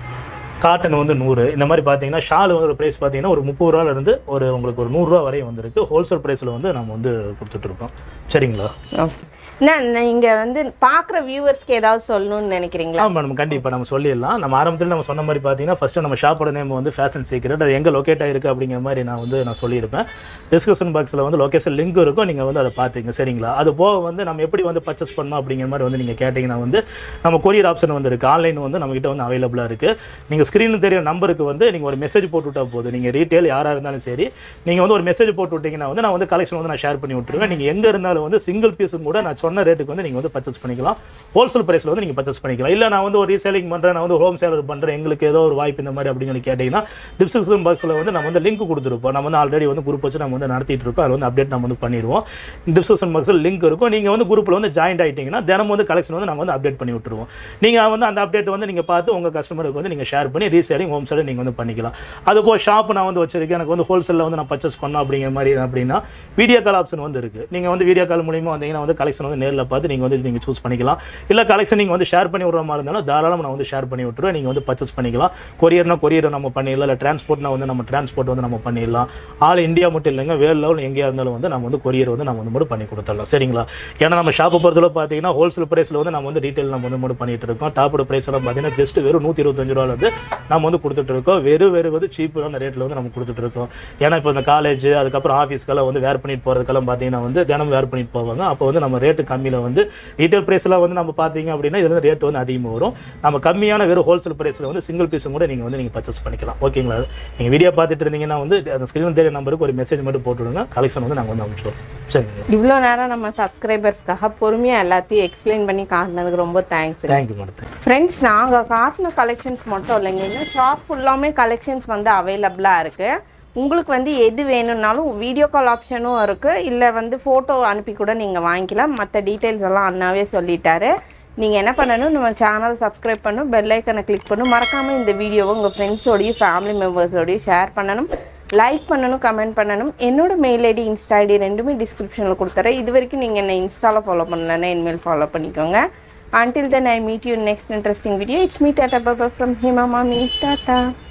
காட்டன் வந்து நூறு இந்த மாதிரி பார்த்தீங்கன்னா ஷால் வந்து ஒரு ப்ரைஸ் பார்த்தீங்கன்னா ஒரு முப்பது ரூபால இருந்து ஒரு உங்களுக்கு ஒரு நூறுரூவா வரையும் வந்திருக்கு ஹோல்சேல் ப்ரைஸில் வந்து நம்ம வந்து கொடுத்துட்ருக்கோம் சரிங்களா ஓகே என்ன நீங்கள் வந்து பார்க்குற வியூவர்ஸ்க்கு ஏதாவது சொல்லணும்னு நினைக்கிறீங்களா ஆமாம் மேடம் கண்டிப்பாக நம்ம சொல்லிடலாம் நம்ம ஆரம்பத்தில் நம்ம சொன்ன மாதிரி பார்த்தீங்கன்னா ஃபஸ்ட்டு நம்ம ஷாப்போட நேம் வந்து ஃபேஷன் சீக்ரெட் அது எங்கே லொக்கேட் ஆயிருக்கு அப்படிங்கிற மாதிரி நான் வந்து நான் சொல்லியிருப்பேன் டிஸ்கிரிப்ஷன் பாக்ஸில் வந்து லொக்கேஷன் லிங்க் இருக்கும் நீங்கள் வந்து அதை பார்த்துங்க சரிங்களா அது போக வந்து நம்ம எப்படி வந்து பர்ச்சேஸ் பண்ணோம் அப்படிங்கிற மாதிரி வந்து நீங்கள் கேட்டிங்கன்னா வந்து நம்ம கொரியர் ஆப்ஷன் வந்து இருக்குது ஆன்லைன் வந்து நம்மகிட்ட வந்து அவைலபிளாக இருக்குது நீங்கள் ஸ்க்ரீனில் தெரிய நம்பருக்கு வந்து நீங்கள் ஒரு மெசேஜ் போட்டு விட்டா போதும் நீங்கள் ரீட்டெயில் யாராக இருந்தாலும் சரி நீங்கள் வந்து ஒரு மெசேஜ் போட்டு விட்டீங்கன்னா வந்து நான் வந்து கலெக்ஷன் வந்து நான் ஷேர் பண்ணி விட்டுருவேன் நீங்கள் எங்கே இருந்தாலும் வந்து சிங்கிள் பீஸும் கூட நான் சொன்ன ரேட்டுக்கு வந்து நீங்கள் வந்து பர்ச்சேஸ் பண்ணிக்கலாம் ஹோல்சேல் ப்ரைஸில் வந்து நீங்கள் பர்ச்சேஸ் பண்ணிக்கலாம் இல்லை நான் வந்து ஒரு ரீசேலிங் பண்ணுறேன் நான் வந்து ஹோம் சேலர் பண்ணுறேன் எங்களுக்கு ஏதோ ஒரு வாய்ப்பு இந்த மாதிரி அப்படின்னு சொல்லி கேட்டிங்கன்னா டிஸ்கிரிப்ஷன் பாக்ஸில் வந்து நம்ம வந்து லிங்க் கொடுத்துருப்போம் நம்ம வந்து ஆல்ரெடி வந்து குரூப் வச்சு நம்ம வந்து நடத்திட்டு இருக்கோம் அதில் வந்து அப்டேட் நம்ம வந்து பண்ணிடுவோம் டிஸ்கிரிப்ஷன் பாக்ஸில் லிங்க் இருக்கும் நீங்கள் வந்து குரூப்பில் வந்து ஜாயின் ஆகிட்டீங்கன்னா தினமும் வந்து கலெக்ஷன் வந்து நம்ம வந்து அப்டேட் பண்ணி விட்டுருவோம் நீங்கள் வந்து அந்த அப்டேட் வந்து நீங்கள் பார்த்து உங்கள் கஸ்டமருக்கு வந்து நீங்கள் ஷேர் பண்ணி ரீசேலிங் ஹோம் சேலிங் நீங்கள் வந்து பண்ணிக்கலாம் அது போக ஷாப் நான் வந்து வச்சிருக்கேன் எனக்கு வந்து ஹோல்சேலில் வந்து நான் பர்ச்சேஸ் பண்ணோம் அப்படிங்கிற மாதிரி அப்படின்னா வீடியோ கால் ஆப்ஷன் வந்து இருக்குது நீங்கள் வந்து வீடியோ கால் மூலியமாக வந்தீங்கன்னா வந்து கலெக்ஷன் வந்து நேரில் பார்த்து நீங்கள் வந்து நீங்கள் சூஸ் பண்ணிக்கலாம் இல்லை கலெக்ஷன் நீங்கள் வந்து ஷேர் பண்ணி விடுற மாதிரி இருந்தாலும் தாராளமாக நான் வந்து ஷேர் பண்ணி விட்டுருவேன் நீங்கள் வந்து பர்ச்சேஸ் பண்ணிக்கலாம் கொரியர்னா கொரியர் நம்ம பண்ணிடலாம் இல்லை டிரான்ஸ்போர்ட்னா வந்து நம்ம டிரான்ஸ்போர்ட் வந்து நம்ம பண்ணிடலாம் ஆல் இந்தியா மட்டும் இல்லைங்க வேறு லெவல் எங்கேயா இருந்தாலும் வந்து நம்ம வந்து கொரியர் வந்து நம்ம வந்து மட்டும் பண்ணி கொடுத்துடலாம் சரிங்களா ஏன்னா நம்ம ஷாப்பை பொறுத்தவரை பார்த்தீங்கன்னா ஹோல்சேல் ப்ரைஸில் வந்து நம்ம வந்து ரீட்டைல் நம்ம வந்து மட்டும் பண்ணிட்டு இருக்கோம் டாப்போட ப்ரைஸ் எல்லாம் பார்த்தீங்கன்னா ஜஸ்ட் வெறும் நூற்றி இருபத்தஞ்சு ரூபால வந்து நம்ம வந்து கொடுத்துட்டு இருக்கோம் வெறும் வெறும் வந்து சீப்பான ரேட்டில் வந்து நம்ம கொடுத்துட்டு இருக்கோம் ஏன்னா இப்போ இந்த காலேஜ் அதுக்கப்புறம் ஆஃபீஸ்க்கெல்லாம் வந்து வேர் பண்ணிட்டு போகிறதுக்கெல்லாம் பார்த்தீங்கன்னா வந்து தினம் வேர் பண்ணிட்டு போவாங்க அப்போ வந்து நம்ம ரேட்டு கம்மியில் வந்து ரீட்டைல் ப்ரைஸ்லாம் வந்து நம்ம பார்த்தீங்க அப்படின்னா இது வந்து ரேட் வந்து அதிகமாக வரும் நம்ம கம்மியான வெறும் ஹோல்சேல் ப்ரைஸில் வந்து சிங்கிள் பீஸும் கூட நீங்கள் வந்து நீங்கள் பர்ச்சேஸ் பண்ணிக்கலாம் ஓகேங்களா நீங்கள் வீடியோ பார்த்துட்டு இருந்தீங்கன்னா வந்து அந்த ஸ்க்ரீன் தெரிய நம்பருக்கு ஒரு மெசேஜ் மட்டும் போட்டு விடுங்க கலெக்ஷன் வந்து நாங்கள் வந்து அனுப்பிச்சிடுவோம் சரிங்களா இவ்வளோ நேரம் நம்ம சப்ஸ்கிரைபர்ஸ்க்காக பொறுமையாக எல்லாத்தையும் எக்ஸ்பிளைன் பண்ணி காட்டினதுக்கு ரொம்ப தேங்க்ஸ் தேங்க்யூ மேடம் ஃப்ரெண்ட்ஸ் நாங்கள் காட்டின கலெக்ஷன்ஸ் மட்டும் இல்லைங்க இன்னும் ஷாப் ஃபுல்லாமே கலெக்ஷன்ஸ் வந்து அவைலபிளாக இருக்குது உங்களுக்கு வந்து எது வேணும்னாலும் வீடியோ கால் ஆப்ஷனும் இருக்குது இல்லை வந்து ஃபோட்டோ அனுப்பி கூட நீங்கள் வாங்கிக்கலாம் மற்ற டீட்டெயில்ஸ் எல்லாம் அண்ணாவே சொல்லிட்டாரு நீங்கள் என்ன பண்ணணும் நம்ம சேனல் சப்ஸ்கிரைப் பண்ணணும் பெல் ஐக்கனை கிளிக் பண்ணணும் மறக்காமல் இந்த வீடியோவை உங்கள் ஃப்ரெண்ட்ஸோடையும் ஃபேமிலி மெம்பர்ஸோடையும் ஷேர் பண்ணணும் லைக் பண்ணணும் கமெண்ட் பண்ணணும் என்னோட மெயில் ஐடி இன்ஸ்டா ஐடி ரெண்டுமே டிஸ்கிரிப்ஷனில் கொடுத்துறேன் இது வரைக்கும் நீங்கள் என்னை இன்ஸ்டாவில் ஃபாலோ பண்ணலன்னா இனிமேல் ஃபாலோ பண்ணிக்கோங்க Until then, I meet you in next interesting video. It's me, Tata Baba from Hima Mami. Tata.